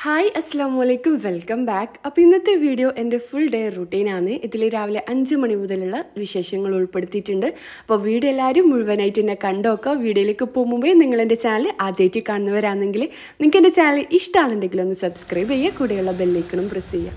hi അസ്സാം വലൈക്കും welcome back അപ്പോൾ ഇന്നത്തെ വീഡിയോ എൻ്റെ ഫുൾ ഡേ റുട്ടീനാണ് ഇതിൽ രാവിലെ അഞ്ച് മണി മുതലുള്ള വിശേഷങ്ങൾ ഉൾപ്പെടുത്തിയിട്ടുണ്ട് അപ്പോൾ വീഡിയോ എല്ലാവരും മുഴുവനായിട്ട് എന്നെ കണ്ടോക്കുക വീഡിയോയിലേക്ക് പോകുമ്പേ നിങ്ങൾ എൻ്റെ ചാനൽ ആദ്യമായിട്ട് കാണുന്നവരാണെങ്കിൽ നിങ്ങൾക്ക് എൻ്റെ ചാനൽ ഇഷ്ടമാണെന്നുണ്ടെങ്കിൽ ഒന്ന് സബ്സ്ക്രൈബ് ചെയ്യുക കൂടെയുള്ള ബെല്ലൈക്കണും പ്രസ് ചെയ്യുക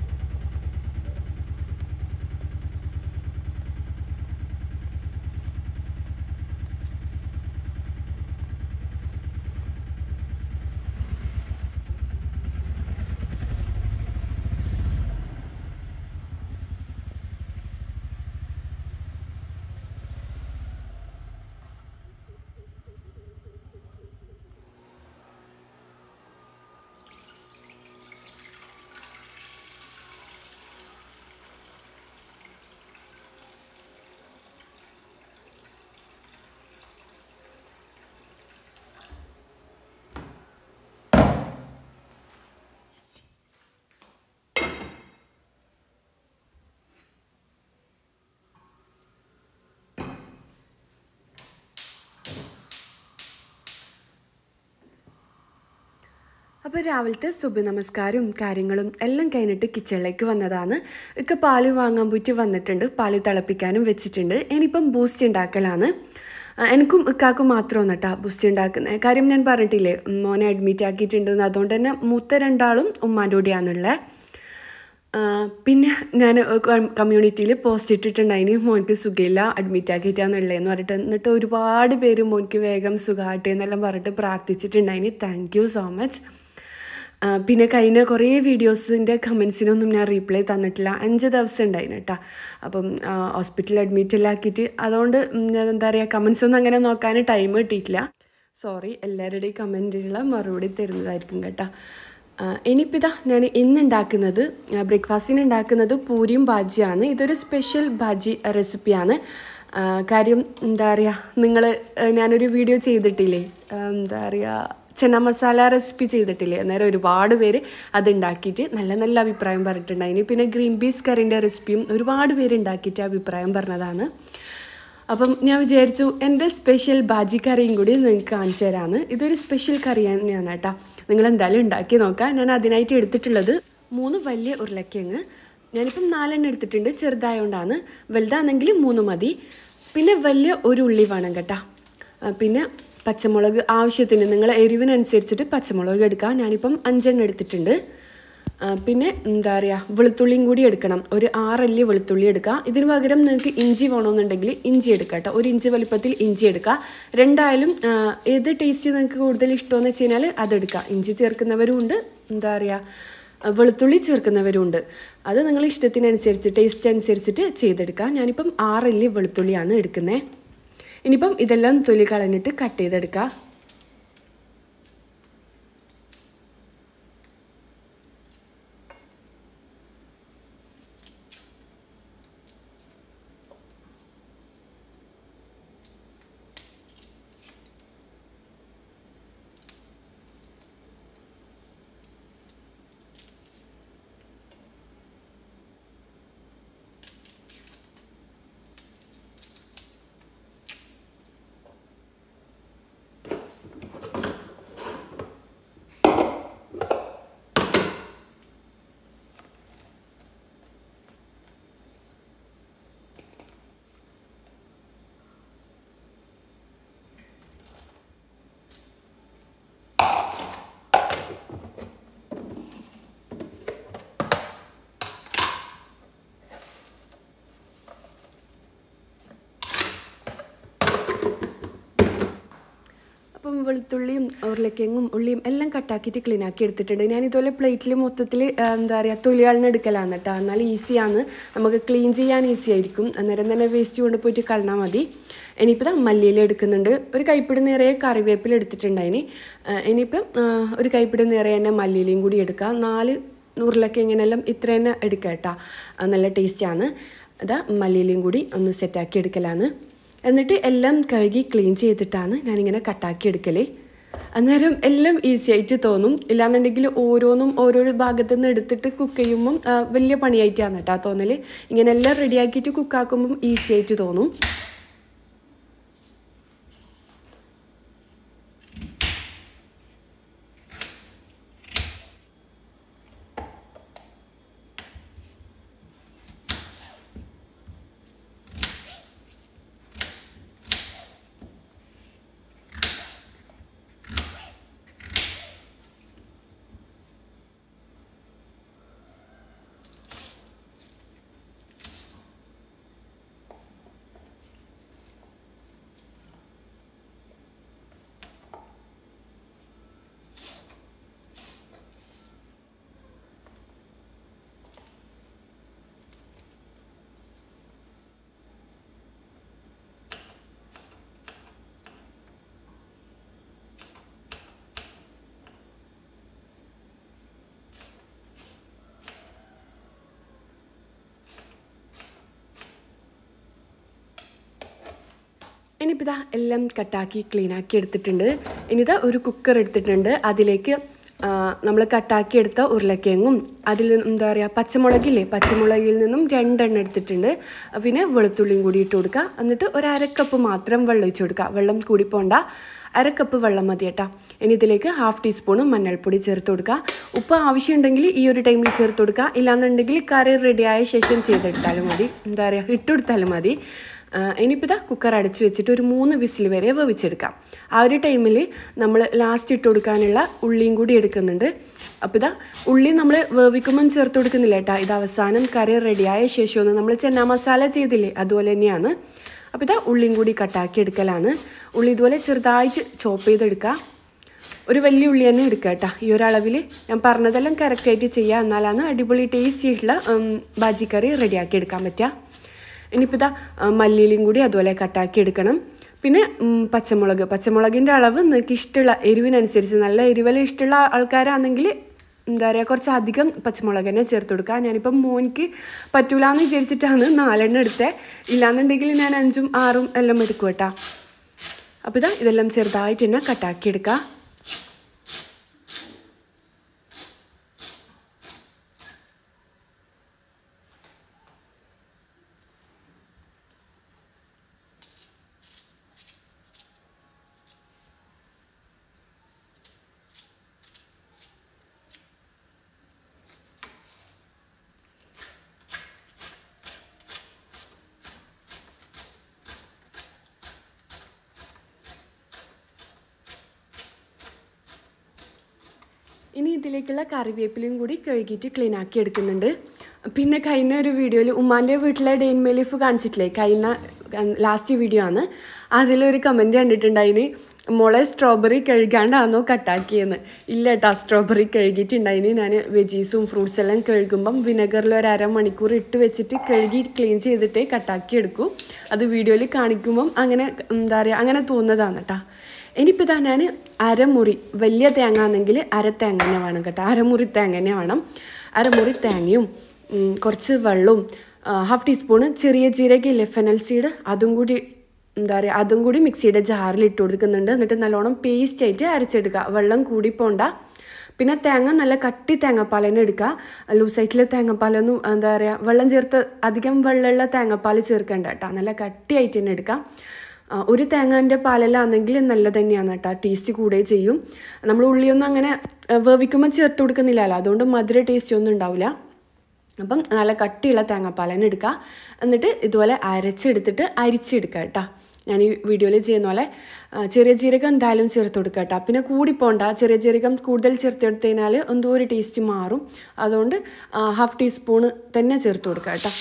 അപ്പോൾ രാവിലത്തെ സുബ നമസ്കാരവും കാര്യങ്ങളും എല്ലാം കഴിഞ്ഞിട്ട് കിച്ചണിലേക്ക് വന്നതാണ് ഒക്കെ പാല് വാങ്ങാൻ പോയിട്ട് വന്നിട്ടുണ്ട് പാല് തിളപ്പിക്കാനും വെച്ചിട്ടുണ്ട് ഇനിയിപ്പം ബൂസ്റ്റ് ഉണ്ടാക്കലാണ് ആ, എനിക്കും ഇക്കാക്കും മാത്രമാണ് കേട്ടോ ബൂസ്റ്റ് ഉണ്ടാക്കുന്നത് കാര്യം ഞാൻ പറഞ്ഞിട്ടില്ലേ മോനെ അഡ്മിറ്റ് ആക്കിയിട്ടുണ്ടെന്ന് അതുകൊണ്ട് തന്നെ മൂത്ത രണ്ടാളും ഉമ്മാൻ്റെ കൂടെയാണുള്ളത് ആ, പിന്നെ ഞാൻ കമ്മ്യൂണിറ്റിയിൽ പോസ്റ്റ് ഇട്ടിട്ടുണ്ടായിന് മോനിക്ക് സുഖമില്ല അഡ്മിറ്റ് ആക്കിയിട്ടാന്നുള്ളതെന്ന് പറഞ്ഞിട്ട് എന്നിട്ട് ഒരുപാട് പേര് മോനിക്ക് വേഗം സുഖമാട്ടെ എന്നെല്ലാം പറഞ്ഞിട്ട് പ്രാർത്ഥിച്ചിട്ടുണ്ടായിന് താങ്ക് യു സോ മച്ച് ആ, പിന്നെ കഴിഞ്ഞ കുറേ വീഡിയോസിൻ്റെ കമൻസിനൊന്നും ഞാൻ റീപ്ലൈ തന്നിട്ടില്ല അഞ്ച് ദിവസം ഉണ്ടായിന് കേട്ടോ അപ്പം ഹോസ്പിറ്റലിൽ അഡ്മിറ്റ് എല്ലാം ആക്കിയിട്ട് അതുകൊണ്ട് ഉം, ഞാൻ എന്താ പറയുക കമൻസ് ഒന്നും അങ്ങനെ നോക്കാൻ ടൈം കിട്ടിയിട്ടില്ല സോറി എല്ലാവരുടെയും കമൻറ്റിനുള്ള മറുപടി തരുന്നതായിരിക്കും കേട്ടോ ആ, ഇനിയിപ്പോൾ ഇതാ ഞാൻ ഇന്ന് ഉണ്ടാക്കുന്നത് ബ്രേക്ക്ഫാസ്റ്റിന് ഉണ്ടാക്കുന്നത് പൂരിയും ബാജിയാണ് ഇതൊരു സ്പെഷ്യൽ ബാജി റെസിപ്പിയാണ് ആ, കാര്യം എന്താ പറയുക നിങ്ങൾ ഞാനൊരു വീഡിയോ ചെയ്തിട്ടില്ലേ ആ, എന്താ പറയുക ചെന്ന മസാല റെസിപ്പി ചെയ്തിട്ടില്ലേ അന്നേരം ഒരുപാട് പേര് അത് ഉണ്ടാക്കിയിട്ട് നല്ല നല്ല അഭിപ്രായം പറഞ്ഞിട്ടുണ്ടായിന് പിന്നെ ഗ്രീൻ പീസ് കറിൻ്റെ റെസിപ്പിയും ഒരുപാട് പേര് ഉണ്ടാക്കിയിട്ട് അഭിപ്രായം പറഞ്ഞതാണ് അപ്പം ഞാൻ വിചാരിച്ചു എൻ്റെ സ്പെഷ്യൽ ബാജി കറിയും കൂടി നിങ്ങൾക്ക് കാണിച്ചു തരാമെന്ന് ഇതൊരു സ്പെഷ്യൽ കറി തന്നെയാണ് കേട്ടോ നിങ്ങൾ എന്തായാലും ഉണ്ടാക്കി നോക്കാം ഞാൻ അതിനായിട്ട് എടുത്തിട്ടുള്ളത് മൂന്ന് വലിയ ഉരുളക്കിഴങ്ങ് ഞാനിപ്പം നാലെണ്ണം എടുത്തിട്ടുണ്ട് ചെറുതായതുകൊണ്ടാണ് വലുതാണെങ്കിൽ മൂന്ന് മതി പിന്നെ വലിയ ഒരു ഉള്ളി വേണം കേട്ടോ ആ, പിന്നെ പച്ചമുളക് ആവശ്യത്തിന് നിങ്ങൾ എരിവിനനുസരിച്ചിട്ട് പച്ചമുളക് എടുക്കാം ഞാനിപ്പം അഞ്ചെണ്ണം എടുത്തിട്ടുണ്ട് ആ, പിന്നെ എന്താ പറയുക വെളുത്തുള്ളിയും കൂടി എടുക്കണം ഒരു ആറല്ലി വെളുത്തുള്ളി എടുക്കുക ഇതിന് പകരം നിങ്ങൾക്ക് ഇഞ്ചി വേണമെന്നുണ്ടെങ്കിൽ ഇഞ്ചി എടുക്കുക കേട്ടോ ഒരു ഇഞ്ചി വലിപ്പത്തിൽ ഇഞ്ചി എടുക്കുക രണ്ടായാലും ആ, ഏത് ടേസ്റ്റ് നിങ്ങൾക്ക് കൂടുതൽ ഇഷ്ടമെന്ന് വെച്ച് കഴിഞ്ഞാൽ അതെടുക്കുക ഇഞ്ചി ചേർക്കുന്നവരും ഉണ്ട് എന്താ പറയുക വെളുത്തുള്ളി ചേർക്കുന്നവരും ഉണ്ട് അത് നിങ്ങൾ ഇഷ്ടത്തിനനുസരിച്ച് ടേസ്റ്റ് അനുസരിച്ചിട്ട് ചെയ്തെടുക്കുക ഞാനിപ്പം ആറല്ലി വെളുത്തുള്ളിയാണ് എടുക്കുന്നത് ഇനിയിപ്പം ഇതെല്ലാം തൊലി കളഞ്ഞിട്ട് കട്ട് ചെയ്തെടുക്കുക അപ്പം വെളുത്തുള്ളിയും ഉരുളക്കിഴങ്ങും ഉള്ളിയും എല്ലാം കട്ടാക്കിയിട്ട് ക്ലീൻ ആക്കി എടുത്തിട്ടുണ്ട് ഞാൻ ഇതുപോലെ പ്ലേറ്റിൽ മൊത്തത്തിൽ എന്താ പറയുക തൊലിയാളിന് എടുക്കലാണ് കേട്ടോ എന്നാൽ ഈസിയാണ് നമുക്ക് ക്ലീൻ ചെയ്യാൻ ഈസി ആയിരിക്കും അന്നേരം തന്നെ വേസ്റ്റ് കൊണ്ട് പോയിട്ട് കളഞ്ഞാൽ മതി ഇനിയിപ്പോൾ ഇതാ മല്ലിയില എടുക്കുന്നുണ്ട് ഒരു കൈപ്പിടി നിറയെ കറിവേപ്പില എടുത്തിട്ടുണ്ടായിന് ആ, ഇനിയിപ്പം ആ, ഒരു കൈപ്പിടി നിറയെ തന്നെ മല്ലിയിലയും കൂടി എടുക്കുക നാല് ഉരുളക്കിഴങ്ങിനെല്ലാം ഇത്ര തന്നെ എടുക്കുക കേട്ടോ ആ, നല്ല ടേസ്റ്റാണ് അതാ മല്ലിയിലയും കൂടി ഒന്ന് സെറ്റാക്കി എടുക്കലാണ് എന്നിട്ട് എല്ലാം കഴുകി ക്ലീൻ ചെയ്തിട്ടാണ് ഞാനിങ്ങനെ കട്ടാക്കി എടുക്കല് അന്നേരം എല്ലാം ഈസി ആയിട്ട് തോന്നും ഇല്ലാന്നുണ്ടെങ്കിൽ ഓരോന്നും ഓരോ ഭാഗത്തു നിന്ന് എടുത്തിട്ട് കുക്ക് ചെയ്യുമ്പം ആ, വലിയ പണിയായിട്ടാണ് കേട്ടോ തോന്നൽ ഇങ്ങനെ എല്ലാം റെഡിയാക്കിയിട്ട് കുക്കാക്കുമ്പം ഈസി ആയിട്ട് തോന്നും ഞാനിപ്പോൾ ഇതാ എല്ലാം കട്ടാക്കി ക്ലീനാക്കി എടുത്തിട്ടുണ്ട് ഇനിതാ ഒരു കുക്കർ എടുത്തിട്ടുണ്ട് അതിലേക്ക് നമ്മൾ കട്ടാക്കി എടുത്ത ഉരുളക്കിഴങ്ങും അതിൽ നിന്ന് എന്താ പറയുക പച്ചമുളകില്ലേ പച്ചമുളകിൽ നിന്നും രണ്ടെണ്ണം എടുത്തിട്ടുണ്ട് പിന്നെ വെളുത്തുള്ളിയും കൂടി ഇട്ട് കൊടുക്കുക എന്നിട്ട് ഒരു അരക്കപ്പ് മാത്രം വെള്ളം ഒഴിച്ച് കൊടുക്കുക വെള്ളം കൂടി പോണ്ട അരക്കപ്പ് വെള്ളം മതി കേട്ടോ ഇനി ഇതിലേക്ക് ഹാഫ് ടീസ്പൂൺ മഞ്ഞൾപ്പൊടി ചേർത്ത് കൊടുക്കുക ഉപ്പ് ആവശ്യമുണ്ടെങ്കിൽ ഈ ഒരു ടൈമിൽ ചേർത്ത് കൊടുക്കുക ഇല്ലാന്നുണ്ടെങ്കിൽ കറി റെഡിയായ ശേഷം ചെയ്തെടുത്താലും മതി എന്താ പറയുക ഇട്ടുകൊടുത്താലും മതി ഇനിയിപ്പോൾ ഇതാ കുക്കർ അടച്ച് വെച്ചിട്ട് ഒരു മൂന്ന് വിസിൽ വരെ വേവിച്ചെടുക്കാം ആ ഒരു ടൈമിൽ നമ്മൾ ലാസ്റ്റ് ഇട്ട് കൊടുക്കാനുള്ള ഉള്ളിയും കൂടി എടുക്കുന്നുണ്ട് അപ്പോൾ ഇതാ ഉള്ളി നമ്മൾ വേവിക്കുമ്പം ചേർത്ത് കൊടുക്കുന്നില്ല കേട്ടോ ഇത് അവസാനം കറി റെഡിയായ ശേഷമൊന്ന് നമ്മൾ ചെന്ന മസാല ചെയ്തില്ലേ അതുപോലെ തന്നെയാണ് അപ്പോൾ ഇതാ ഉള്ളിയും കൂടി കട്ടാക്കി എടുക്കലാണ് ഉള്ളി ഇതുപോലെ ചെറുതായിട്ട് ചോപ്പ് ചെയ്തെടുക്കുക ഒരു വലിയ ഉള്ളി തന്നെ എടുക്കുക കേട്ടോ ഈ ഒരു അളവിൽ ഞാൻ പറഞ്ഞതെല്ലാം കറക്റ്റായിട്ട് ചെയ്യുക എന്നാലാണ് അടിപൊളി ടേസ്റ്റി ആയിട്ടുള്ള ബാജി കറി റെഡിയാക്കി എടുക്കാൻ പറ്റുക ഇനിയിപ്പോൾ ഇതാ മല്ലിയിലും കൂടി അതുപോലെ കട്ടാക്കി എടുക്കണം പിന്നെ പച്ചമുളക് പച്ചമുളകിൻ്റെ അളവ് നിങ്ങൾക്ക് ഇഷ്ടമുള്ള എരിവിനനുസരിച്ച് നല്ല എരിവെല്ലാം ഇഷ്ടമുള്ള ആൾക്കാരാണെങ്കിൽ എന്താ പറയുക കുറച്ച് അധികം പച്ചമുളക് തന്നെ ചേർത്ത് കൊടുക്കുക ഞാനിപ്പം മോനിക്ക് പറ്റൂല എന്ന് വിചാരിച്ചിട്ടാണ് നാലെണ്ണം എടുത്തത് ഇല്ലാന്നുണ്ടെങ്കിൽ ഞാൻ അഞ്ചും ആറും എല്ലാം എടുക്കും കേട്ടോ അപ്പോൾ ഇതാ ഇതെല്ലാം ചെറുതായിട്ട് തന്നെ കട്ടാക്കി എടുക്കുക ഇനി ഇതിലേക്കുള്ള കറിവേപ്പിലയും കൂടി കഴുകിയിട്ട് ക്ലീൻ ആക്കി എടുക്കുന്നുണ്ട് പിന്നെ കഴിഞ്ഞ ഒരു വീഡിയോയിൽ ഉമ്മാൻ്റെ വീട്ടിലെ ഡെയിൻ മെലീഫ് കാണിച്ചിട്ടില്ലേ കഴിഞ്ഞ ലാസ്റ്റ് വീഡിയോ ആണ് അതിലൊരു കമൻറ്റ് കണ്ടിട്ടുണ്ടായിന് മോളെ സ്ട്രോബെറി കഴുകാണ്ടാണോ കട്ടാക്കിയെന്ന് ഇല്ല കേട്ടോ സ്ട്രോബെറി കഴുകിയിട്ടുണ്ടായിന് ഞാൻ വെജീസും ഫ്രൂട്ട്സ് എല്ലാം കഴുകുമ്പം വിനെഗറിൽ ഒരു അരമണിക്കൂർ ഇട്ട് വെച്ചിട്ട് കഴുകി ക്ലീൻ ചെയ്തിട്ടേ കട്ടാക്കി എടുക്കൂ അത് വീഡിയോയിൽ കാണിക്കുമ്പം അങ്ങനെ എന്താ പറയുക അങ്ങനെ തോന്നുന്നതാണ് കേട്ടോ ഇനിയിപ്പോൾ ഇതാ ഞാൻ അരമുറി വലിയ തേങ്ങ ആണെങ്കിൽ അര തേങ്ങ തന്നെ വേണം കേട്ടോ അരമുറി തേങ്ങ തന്നെ വേണം അരമുറി തേങ്ങയും കുറച്ച് വെള്ളവും ഹാഫ് ടീസ്പൂണ് ചെറിയ ജീരകയില്ലേ ഫെനൽ സീഡ് അതും കൂടി എന്താ പറയുക അതും കൂടി മിക്സിയുടെ ജാറിൽ ഇട്ട് കൊടുക്കുന്നുണ്ട് എന്നിട്ട് നല്ലോണം പേസ്റ്റ് ആയിട്ട് അരച്ചെടുക്കുക വെള്ളം കൂടി പോണ്ട പിന്നെ തേങ്ങ നല്ല കട്ടി തേങ്ങാപ്പാൽ തന്നെ എടുക്കുക ലൂസായിട്ടുള്ള തേങ്ങാപ്പാലൊന്നും എന്താ പറയുക വെള്ളം ചേർത്ത് അധികം വെള്ളമുള്ള തേങ്ങാപ്പാൽ ചേർക്കേണ്ട കേട്ടോ നല്ല കട്ടിയായിട്ട് തന്നെ എടുക്കാം ഒരു തേങ്ങാൻ്റെ പാലെല്ലാം ആണെങ്കിൽ നല്ലത് തന്നെയാണ് കേട്ടോ ടേസ്റ്റ് കൂടുകയും ചെയ്യും നമ്മൾ ഉള്ളിയൊന്നും അങ്ങനെ വേവിക്കുമ്പോൾ ചേർത്ത് കൊടുക്കുന്നില്ലല്ലോ അതുകൊണ്ട് മധുര ടേസ്റ്റ് ഒന്നും ഉണ്ടാവില്ല അപ്പം നല്ല കട്ടിയുള്ള തേങ്ങാപ്പാൽ തന്നെ എടുക്കുക എന്നിട്ട് ഇതുപോലെ അരച്ചെടുത്തിട്ട് അരിച്ചെടുക്കുക കേട്ടോ ഞാൻ ഈ വീഡിയോയിൽ ചെയ്യുന്ന പോലെ ചെറിയ ജീരകം എന്തായാലും ചേർത്ത് കൊടുക്കുക കേട്ടോ പിന്നെ കൂടി പോണ്ട ചെറിയ ജീരകം കൂടുതൽ ചേർത്ത് എടുത്തു കഴിഞ്ഞാൽ എന്തോ ഒരു ടേസ്റ്റ് മാറും അതുകൊണ്ട് ഹാഫ് ടീസ്പൂണ് തന്നെ ചേർത്ത് കൊടുക്കുക കേട്ടോ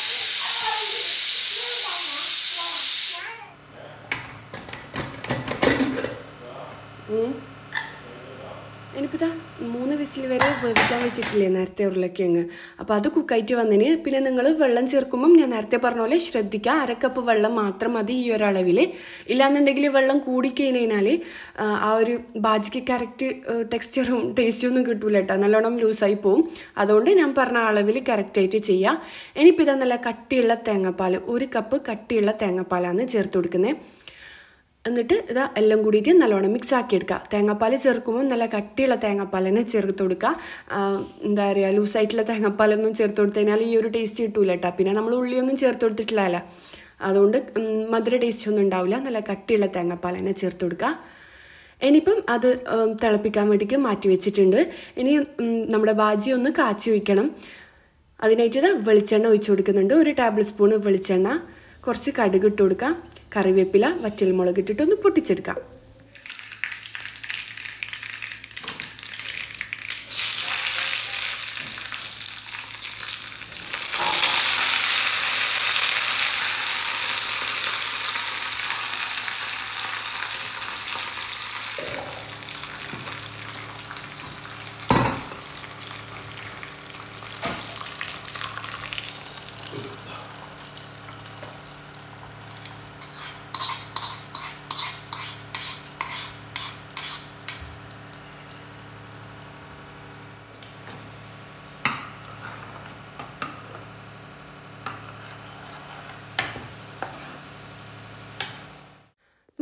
എനിക്കിതാ മൂന്ന് വിസിൽ വരെ വേവിക്കാൻ വെച്ചിട്ടില്ലേ നേരത്തെ ഉരുളക്കിഴങ്ങ് അപ്പോൾ അത് കുക്കായിട്ട് വന്നതിന് പിന്നെ നിങ്ങൾ വെള്ളം ചേർക്കുമ്പം ഞാൻ നേരത്തെ പറഞ്ഞ പോലെ ശ്രദ്ധിക്കുക അരക്കപ്പ് വെള്ളം മാത്രം മതി ഈ ഒരു അളവിൽ ഇല്ലാന്നുണ്ടെങ്കിൽ വെള്ളം കൂടിക്കഴിഞ്ഞാൽ ആ ഒരു ബാജിക്ക് കറക്റ്റ് ടെക്സ്ചറും ടേസ്റ്റും ഒന്നും കിട്ടൂല കേട്ടോ നല്ലോണം ലൂസായി പോവും അതുകൊണ്ട് ഞാൻ പറഞ്ഞ അളവിൽ കറക്റ്റായിട്ട് ചെയ്യുക ഇനിയിപ്പോൾ ഇതാ നല്ല കട്ടിയുള്ള തേങ്ങാപ്പാൽ ഒരു കപ്പ് കട്ടിയുള്ള തേങ്ങാപ്പാലാണ് ചേർത്ത് കൊടുക്കുന്നത് എന്നിട്ട് ഇതാ എല്ലാം കൂടിയിട്ട് നല്ലോണം മിക്സ് ആക്കി എടുക്കുക തേങ്ങാപ്പാൽ ചേർക്കുമ്പോൾ നല്ല കട്ടിയുള്ള തേങ്ങാപ്പാൽ തന്നെ ചേർത്ത് കൊടുക്കുക എന്താ പറയുക ലൂസായിട്ടുള്ള തേങ്ങാപ്പാലൊന്നും ചേർത്ത് കൊടുത്തു കഴിഞ്ഞാൽ ഈ ഒരു ടേസ്റ്റ് കിട്ടൂല കേട്ടോ പിന്നെ നമ്മൾ ഉള്ളിയൊന്നും ചേർത്ത് കൊടുത്തിട്ടില്ല അതുകൊണ്ട് മധുര ടേസ്റ്റ് ഒന്നും ഉണ്ടാവില്ല നല്ല കട്ടിയുള്ള തേങ്ങാപ്പാൽ തന്നെ ചേർത്ത് കൊടുക്കുക ഇനിയിപ്പം അത് തിളപ്പിക്കാൻ വേണ്ടിയിട്ട് മാറ്റി വെച്ചിട്ടുണ്ട് ഇനി നമ്മുടെ ബാജി ഒന്ന് കാച്ചി വയ്ക്കണം അതിനായിട്ട് വെളിച്ചെണ്ണ ഒഴിച്ചു കൊടുക്കുന്നുണ്ട് ഒരു ടേബിൾ സ്പൂൺ വെളിച്ചെണ്ണ കുറച്ച് കടുക് ഇട്ട് കൊടുക്കാം കറിവേപ്പില വറ്റൽമുളക് ഇട്ടിട്ട് ഒന്ന് പൊട്ടിച്ചെടുക്കാം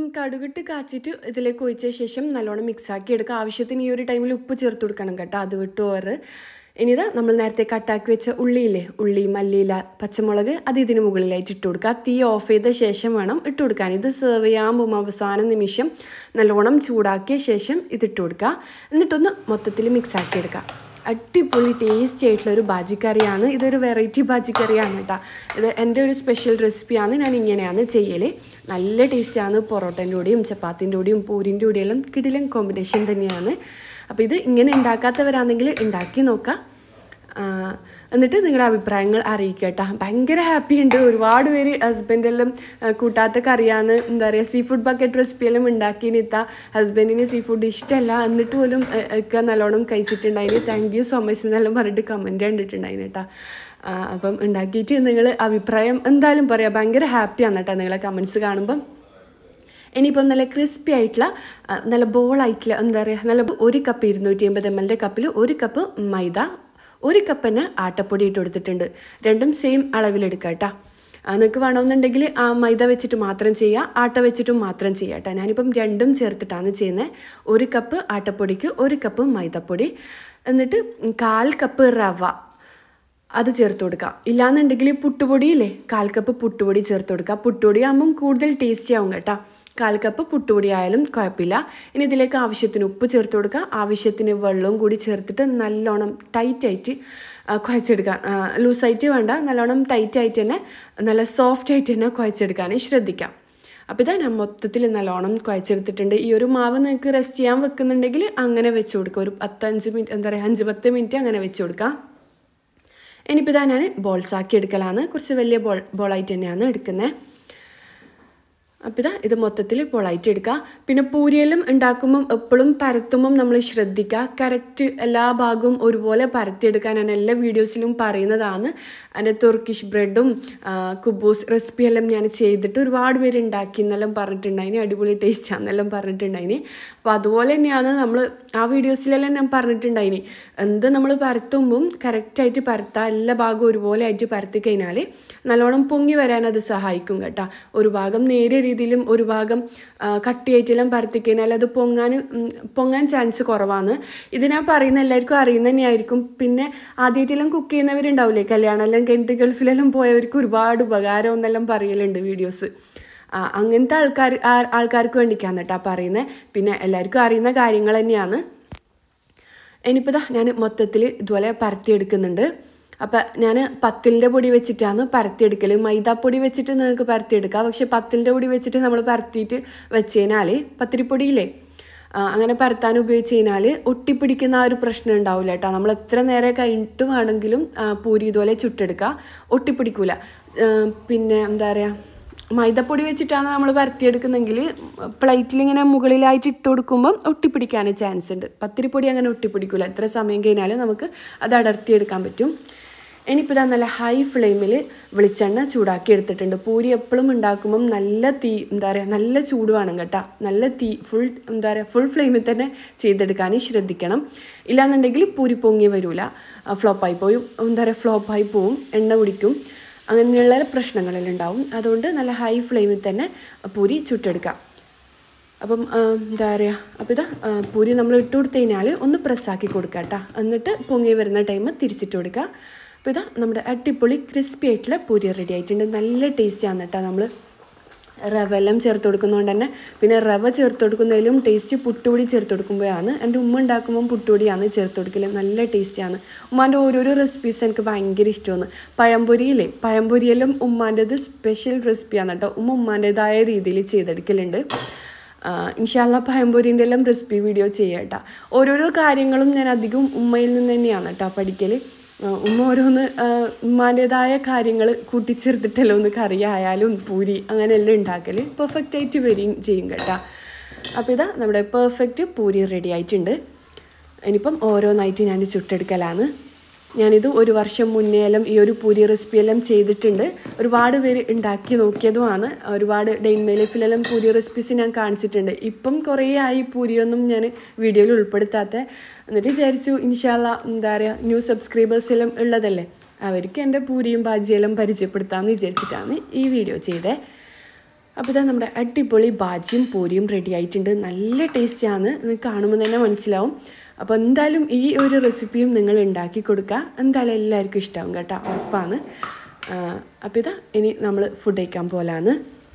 കടുകിട്ട് കാച്ചിട്ട് ഇതിലേക്ക് ഒഴിച്ച ശേഷം നല്ലോണം മിക്സാക്കി എടുക്കുക ആവശ്യത്തിന് ഈ ഒരു ടൈമിൽ ഉപ്പ് ചേർത്ത് കൊടുക്കണം കേട്ടോ അത് വിട്ടു ഓറ് ഇനിതാ നമ്മൾ നേരത്തെ കട്ടാക്കി വെച്ച ഉള്ളിയില്ലേ ഉള്ളി മല്ലിയില പച്ചമുളക് അത് ഇതിന് മുകളിലായിട്ട് ഇട്ട് കൊടുക്കുക തീ ഓഫ് ചെയ്ത ശേഷം വേണം ഇട്ട് കൊടുക്കാൻ ഇത് സെർവ് ചെയ്യാകുമ്പോൾ അവസാന നിമിഷം നല്ലോണം ചൂടാക്കിയ ശേഷം ഇതിട്ട് കൊടുക്കുക എന്നിട്ടൊന്ന് മൊത്തത്തിൽ മിക്സാക്കി എടുക്കുക അടിപൊളി ടേസ്റ്റി ആയിട്ടുള്ള ഒരു ബാജിക്കറിയാണ് ഇതൊരു വെറൈറ്റി ബാജിക്കറിയാണ് കേട്ടോ ഇത് എൻ്റെ ഒരു സ്പെഷ്യൽ റെസിപ്പിയാണ് ഞാൻ ഇങ്ങനെയാണ് ചെയ്യൽ നല്ല ടേസ്റ്റാണ് പൊറോട്ടൻ്റെ കൂടെയും ചപ്പാത്തിൻ്റെ കൂടെയും പൂരിൻ്റെ കൂടെയും എല്ലാം കിടിലൻ കോമ്പിനേഷൻ തന്നെയാണ് അപ്പോൾ ഇത് ഇങ്ങനെ ഉണ്ടാക്കാത്തവരാണെങ്കിൽ ഉണ്ടാക്കി നോക്കാം ആ, എന്നിട്ട് നിങ്ങളുടെ അഭിപ്രായങ്ങൾ അറിയിക്കുക കേട്ടോ ഭയങ്കര ഹാപ്പി ഉണ്ട് ഒരുപാട് പേര് ഹസ്ബൻഡെല്ലാം കൂട്ടാത്ത കറിയാന്ന് എന്താ പറയുക സീ ഫുഡ് ബക്കറ്റ് റെസിപ്പിയെല്ലാം ഉണ്ടാക്കിനിത്ത ഹസ്ബൻഡിന് സീ ഫുഡ് ഇഷ്ടമല്ല എന്നിട്ട് പോലും ഏ, ഒക്കെ നല്ലോണം കഴിച്ചിട്ടുണ്ടായിന് താങ്ക് യു സോ മച്ച് എന്നെല്ലാം പറഞ്ഞിട്ട് കമൻറ്റ് കണ്ടിട്ടുണ്ടായിന് കേട്ടോ ആ, അപ്പം ഉണ്ടാക്കിയിട്ട് നിങ്ങൾ അഭിപ്രായം എന്തായാലും പറയാം ഭയങ്കര ഹാപ്പിയാണ് കേട്ടോ നിങ്ങളെ കമൻസ് കാണുമ്പം ഇനിയിപ്പം നല്ല ക്രിസ്പി ആയിട്ടുള്ള ആ, നല്ല ബോളായിട്ടുള്ള എന്താ പറയുക നല്ല ഒരു കപ്പ് ഇരുന്നൂറ്റി അമ്പത് എം എല്ലിൻ്റെ കപ്പിൽ ഒരു കപ്പ് മൈദ ഒരു കപ്പിന് ആട്ടപ്പൊടി ഇട്ട് കൊടുത്തിട്ടുണ്ട് രണ്ടും സെയിം അളവിലെടുക്കുക കേട്ടോ നിങ്ങൾക്ക് വേണമെന്നുണ്ടെങ്കിൽ ആ മൈദ വെച്ചിട്ട് മാത്രം ചെയ്യുക ആട്ട വെച്ചിട്ടും മാത്രം ചെയ്യുക കേട്ടോ ഞാനിപ്പം രണ്ടും ചേർത്തിട്ടാണ് ചെയ്യുന്നത് ഒരു കപ്പ് ആട്ടപ്പൊടിക്ക് ഒരു കപ്പ് മൈദപ്പൊടി എന്നിട്ട് കാൽ കപ്പ് റവ അത് ചേർത്ത് കൊടുക്കാം ഇല്ലാന്നുണ്ടെങ്കിൽ പുട്ടുപൊടിയില്ലേ കാൽ കപ്പ് പുട്ടുപൊടി ചേർത്ത് കൊടുക്കുക പുട്ടുപൊടി ആകുമ്പം കൂടുതൽ ടേസ്റ്റി ആവും കേട്ടോ കാൽ കപ്പ് പുട്ടുപൊടി ആയാലും കുഴപ്പമില്ല ഇനി ഇതിലേക്ക് ആവശ്യത്തിന് ഉപ്പ് ചേർത്ത് കൊടുക്കുക ആവശ്യത്തിന് വെള്ളവും കൂടി ചേർത്തിട്ട് നല്ലോണം ടൈറ്റായിട്ട് കുഴച്ചെടുക്കാൻ ലൂസായിട്ട് വേണ്ട നല്ലോണം ടൈറ്റായിട്ട് തന്നെ നല്ല സോഫ്റ്റ് ആയിട്ട് തന്നെ കുഴച്ചെടുക്കാൻ ശ്രദ്ധിക്കാം അപ്പോൾ ഇതാ ഞാൻ മൊത്തത്തിൽ നല്ലോണം കുഴച്ചെടുത്തിട്ടുണ്ട് ഈ ഒരു മാവ് നിങ്ങൾക്ക് റെസ്റ്റ് ചെയ്യാൻ വെക്കുന്നുണ്ടെങ്കിൽ അങ്ങനെ വെച്ച് കൊടുക്കുക ഒരു പത്തഞ്ച് മിനിറ്റ് എന്താ പറയുക അഞ്ച് പത്ത് മിനിറ്റ് അങ്ങനെ വെച്ച് കൊടുക്കാം ഇനിയിപ്പോൾ ഇതാ ഞാൻ ബോൾസ് ആക്കി എടുക്കലാണ് കുറച്ച് വലിയ ബോൾ ബോളായിട്ട് തന്നെയാണ് എടുക്കുന്നത് അപ്പോൾ ഇതാ ഇത് മൊത്തത്തിൽ ബോളായിട്ട് എടുക്കുക പിന്നെ പൂരിയെല്ലാം ഉണ്ടാക്കുമ്പം എപ്പോഴും പരത്തുമ്പം നമ്മൾ ശ്രദ്ധിക്കുക കറക്റ്റ് എല്ലാ ഭാഗവും ഒരുപോലെ പരത്തിയെടുക്കാൻ ഞാൻ എല്ലാ വീഡിയോസിലും പറയുന്നതാണ് അതിൻ്റെ തുർക്കിഷ് ബ്രെഡും കുബൂസ് റെസിപ്പിയെല്ലാം ഞാൻ ചെയ്തിട്ട് ഒരുപാട് പേര് ഉണ്ടാക്കി എന്നെല്ലാം പറഞ്ഞിട്ടുണ്ടായിന് അടിപൊളി ടേസ്റ്റ് ആണെന്നെല്ലാം പറഞ്ഞിട്ടുണ്ടായിന് അപ്പോൾ അതുപോലെ തന്നെയാണ് നമ്മൾ ആ വീഡിയോസിലെല്ലാം ഞാൻ പറഞ്ഞിട്ടുണ്ടായിന് എന്ത് നമ്മൾ പരത്തുമ്പം കറക്റ്റായിട്ട് പരത്താം എല്ലാ ഭാഗവും ഒരുപോലെ ആയിട്ട് പരത്തി കഴിഞ്ഞാൽ നല്ലോണം പൊങ്ങി വരാൻ അത് സഹായിക്കും കേട്ടോ ഒരു ഭാഗം നേരിയ രീതിയിലും ഒരു ഭാഗം ആ, കട്ടിയായിട്ടെല്ലാം പരത്തി കഴിഞ്ഞാൽ അത് പൊങ്ങാൻ ഉം, പൊങ്ങാൻ ചാൻസ് കുറവാണ് ഇത് ഞാൻ പറയുന്ന എല്ലാവർക്കും അറിയുന്ന തന്നെയായിരിക്കും പിന്നെ ആദ്യമായിട്ടെല്ലാം കുക്ക് ചെയ്യുന്നവരുണ്ടാവില്ലേ കല്യാണമെല്ലാം കഴിഞ്ഞിട്ട് ഗൾഫിലെല്ലാം പോയവർക്ക് ഒരുപാട് ഉപകാരം എന്നെല്ലാം പറയലുണ്ട് വീഡിയോസ് ആ, അങ്ങനത്തെ ആൾക്കാർ ആ- ആൾക്കാർക്ക് വേണ്ടിയിട്ടാണ് കേട്ടോ പറയുന്നത് പിന്നെ എല്ലാവർക്കും അറിയുന്ന കാര്യങ്ങൾ തന്നെയാണ് ഇനിയിപ്പോൾ ദാ ഞാൻ മൊത്തത്തിൽ ഇതുപോലെ പരത്തിയെടുക്കുന്നുണ്ട് അപ്പം ഞാൻ പത്തിലിൻ്റെ പൊടി വെച്ചിട്ടാണ് പരത്തിയെടുക്കൽ മൈദാപ്പൊടി വെച്ചിട്ട് നിങ്ങൾക്ക് പരത്തിയെടുക്കാം പക്ഷെ പത്തിലിൻ്റെ പൊടി വെച്ചിട്ട് നമ്മൾ പരത്തിയിട്ട് വെച്ച് കഴിഞ്ഞാൽ പത്തിരിപ്പൊടിയില്ലേ ആ, അങ്ങനെ പരത്താൻ ഉപയോഗിച്ച് കഴിഞ്ഞാൽ ഒട്ടിപ്പിടിക്കുന്ന ആ ഒരു പ്രശ്നം ഉണ്ടാവില്ല കേട്ടോ നമ്മൾ എത്ര നേരം കഴിഞ്ഞിട്ട് വേണമെങ്കിലും ആ, പൂരി ഇതുപോലെ ചുട്ടെടുക്കുക ഒട്ടിപ്പിടിക്കൂല ആ, പിന്നെ എന്താ പറയുക മൈദപ്പൊടി വെച്ചിട്ടാണ് നമ്മൾ പരത്തിയെടുക്കുന്നെങ്കിൽ പ്ലേറ്റിൽ ഇങ്ങനെ മുകളിലായിട്ട് ഇട്ട് കൊടുക്കുമ്പം ഒട്ടിപ്പിടിക്കാൻ ചാൻസ് ഉണ്ട് പത്തിരിപ്പൊടി അങ്ങനെ ഒട്ടിപ്പിടിക്കില്ല എത്ര സമയം കഴിഞ്ഞാൽ നമുക്ക് അത് അടർത്തിയെടുക്കാൻ പറ്റും ഇനിയിപ്പോൾ ഇതാ നല്ല ഹൈ ഫ്ലെയിമിൽ വെളിച്ചെണ്ണ ചൂടാക്കി എടുത്തിട്ടുണ്ട് പൂരി എപ്പോഴും ഉണ്ടാക്കുമ്പം നല്ല തീ എന്താ പറയുക നല്ല ചൂട് വേണം കേട്ടോ നല്ല തീ ഫുൾ എന്താ പറയുക ഫുൾ ഫ്ലെയിമിൽ തന്നെ ചെയ്തെടുക്കാൻ ശ്രദ്ധിക്കണം ഇല്ലാന്നുണ്ടെങ്കിൽ പൂരി പൊങ്ങി വരില്ല ഫ്ലോപ്പായി പോയും എന്താ പറയുക ഫ്ലോപ്പായി പോവും എണ്ണ കുടിക്കും അങ്ങനെയുള്ള പ്രശ്നങ്ങളെല്ലാം ഉണ്ടാവും അതുകൊണ്ട് നല്ല ഹൈ ഫ്ലെയിമിൽ തന്നെ പൂരി ചുട്ടെടുക്കാം അപ്പം ആ, എന്താ പറയുക അപ്പോൾ ഇതാ ആ, പൂരി നമ്മൾ ഇട്ട് കൊടുത്തു കഴിഞ്ഞാൽ ഒന്ന് പ്രസ്സാക്കി കൊടുക്കുക കേട്ടോ എന്നിട്ട് പൊങ്ങി വരുന്ന ടൈം തിരിച്ചിട്ട് കൊടുക്കുക അപ്പോൾ ഇതാ നമ്മുടെ അടിപൊളി ക്രിസ്പി ആയിട്ടുള്ള പൂരി റെഡി ആയിട്ടുണ്ട് നല്ല ടേസ്റ്റിയാണ് കേട്ടോ നമ്മൾ റവ എല്ലാം ചേർത്ത് കൊടുക്കുന്നതുകൊണ്ട് തന്നെ പിന്നെ റവ ചേർത്ത് കൊടുക്കുന്നതിലും ടേസ്റ്റ് പുട്ടുപൊടി ചേർത്ത് കൊടുക്കുമ്പോഴാണ് എൻ്റെ ഉമ്മ ഉണ്ടാക്കുമ്പം പുട്ടുപൊടിയാണ് ചേർത്ത് കൊടുക്കൽ നല്ല ടേസ്റ്റിയാണ് ഉമ്മാൻ്റെ ഓരോരോ റെസിപ്പീസ് എനിക്ക് ഭയങ്കര ഇഷ്ടമാണ് പഴംപൊരിയില്ലേ പഴംപൊരിയെല്ലാം ഉമ്മാൻ്റെത് സ്പെഷ്യൽ റെസിപ്പിയാണ് കേട്ടോ ഉമ്മ ഉമ്മാൻ്റെതായ രീതിയിൽ ചെയ്തെടുക്കലുണ്ട് ഇൻഷാല്ല പഴംപൊരിൻ്റെ എല്ലാം റെസിപ്പി വീഡിയോ ചെയ്യാം കേട്ടോ ഓരോരോ കാര്യങ്ങളും ഞാൻ അധികം ഉമ്മയിൽ നിന്ന് തന്നെയാണ് കേട്ടോ പഠിക്കൽ ആ, ഉമ്മ ഓരോന്ന് ഉമ്മാൻ്റെതായ കാര്യങ്ങൾ കൂട്ടിച്ചേർത്തിട്ടല്ലോ ഒന്ന് കറിയായാലും പൂരി അങ്ങനെയെല്ലാം ഉണ്ടാക്കൽ പെർഫെക്റ്റ് ആയിട്ട് വരികയും ചെയ്യും കേട്ടോ അപ്പോൾ ഇതാ നമ്മുടെ പെർഫെക്റ്റ് പൂരി റെഡി ആയിട്ടുണ്ട് ഇനിയിപ്പം ഓരോന്നായിട്ട് ഞാൻ ചുട്ടെടുക്കലാണ് ഞാനിത് ഒരു വർഷം മുന്നേലും ഈ ഒരു പൂരി റെസിപ്പിയെല്ലാം ചെയ്തിട്ടുണ്ട് ഒരുപാട് പേര് ഉണ്ടാക്കി നോക്കിയതുമാണ് ഒരുപാട് ഡെയിൻമേ ലൈഫിലെല്ലാം പൂരി റെസിപ്പീസ് ഞാൻ കാണിച്ചിട്ടുണ്ട് ഇപ്പം കുറേ ആയി പൂരിയൊന്നും ഞാൻ വീഡിയോയിൽ ഉൾപ്പെടുത്താത്ത എന്നിട്ട് വിചാരിച്ചു ഇൻഷാല്ല എന്താ പറയുക ന്യൂ സബ്സ്ക്രൈബേഴ്സ് എല്ലാം ഉള്ളതല്ലേ അവർക്ക് എൻ്റെ പൂരിയും ബാജിയെല്ലാം പരിചയപ്പെടുത്താമെന്ന് വിചാരിച്ചിട്ടാണ് ഈ വീഡിയോ ചെയ്തത് അപ്പോൾ ഇതാ നമ്മുടെ അടിപൊളി ബാജിയും പൂരിയും റെഡി ആയിട്ടുണ്ട് നല്ല ടേസ്റ്റിയാണ് ഇത് കാണുമ്പോൾ തന്നെ മനസ്സിലാവും അപ്പോൾ എന്തായാലും ഈ ഒരു റെസിപ്പിയും നിങ്ങൾ ഉണ്ടാക്കി കൊടുക്കുക എന്തായാലും എല്ലാവർക്കും ഇഷ്ടമാവും കേട്ടോ ഉറപ്പാണ് അപ്പോൾ ഇതാ ഇനി നമ്മൾ ഫുഡ് കഴിക്കാൻ പോലാണ്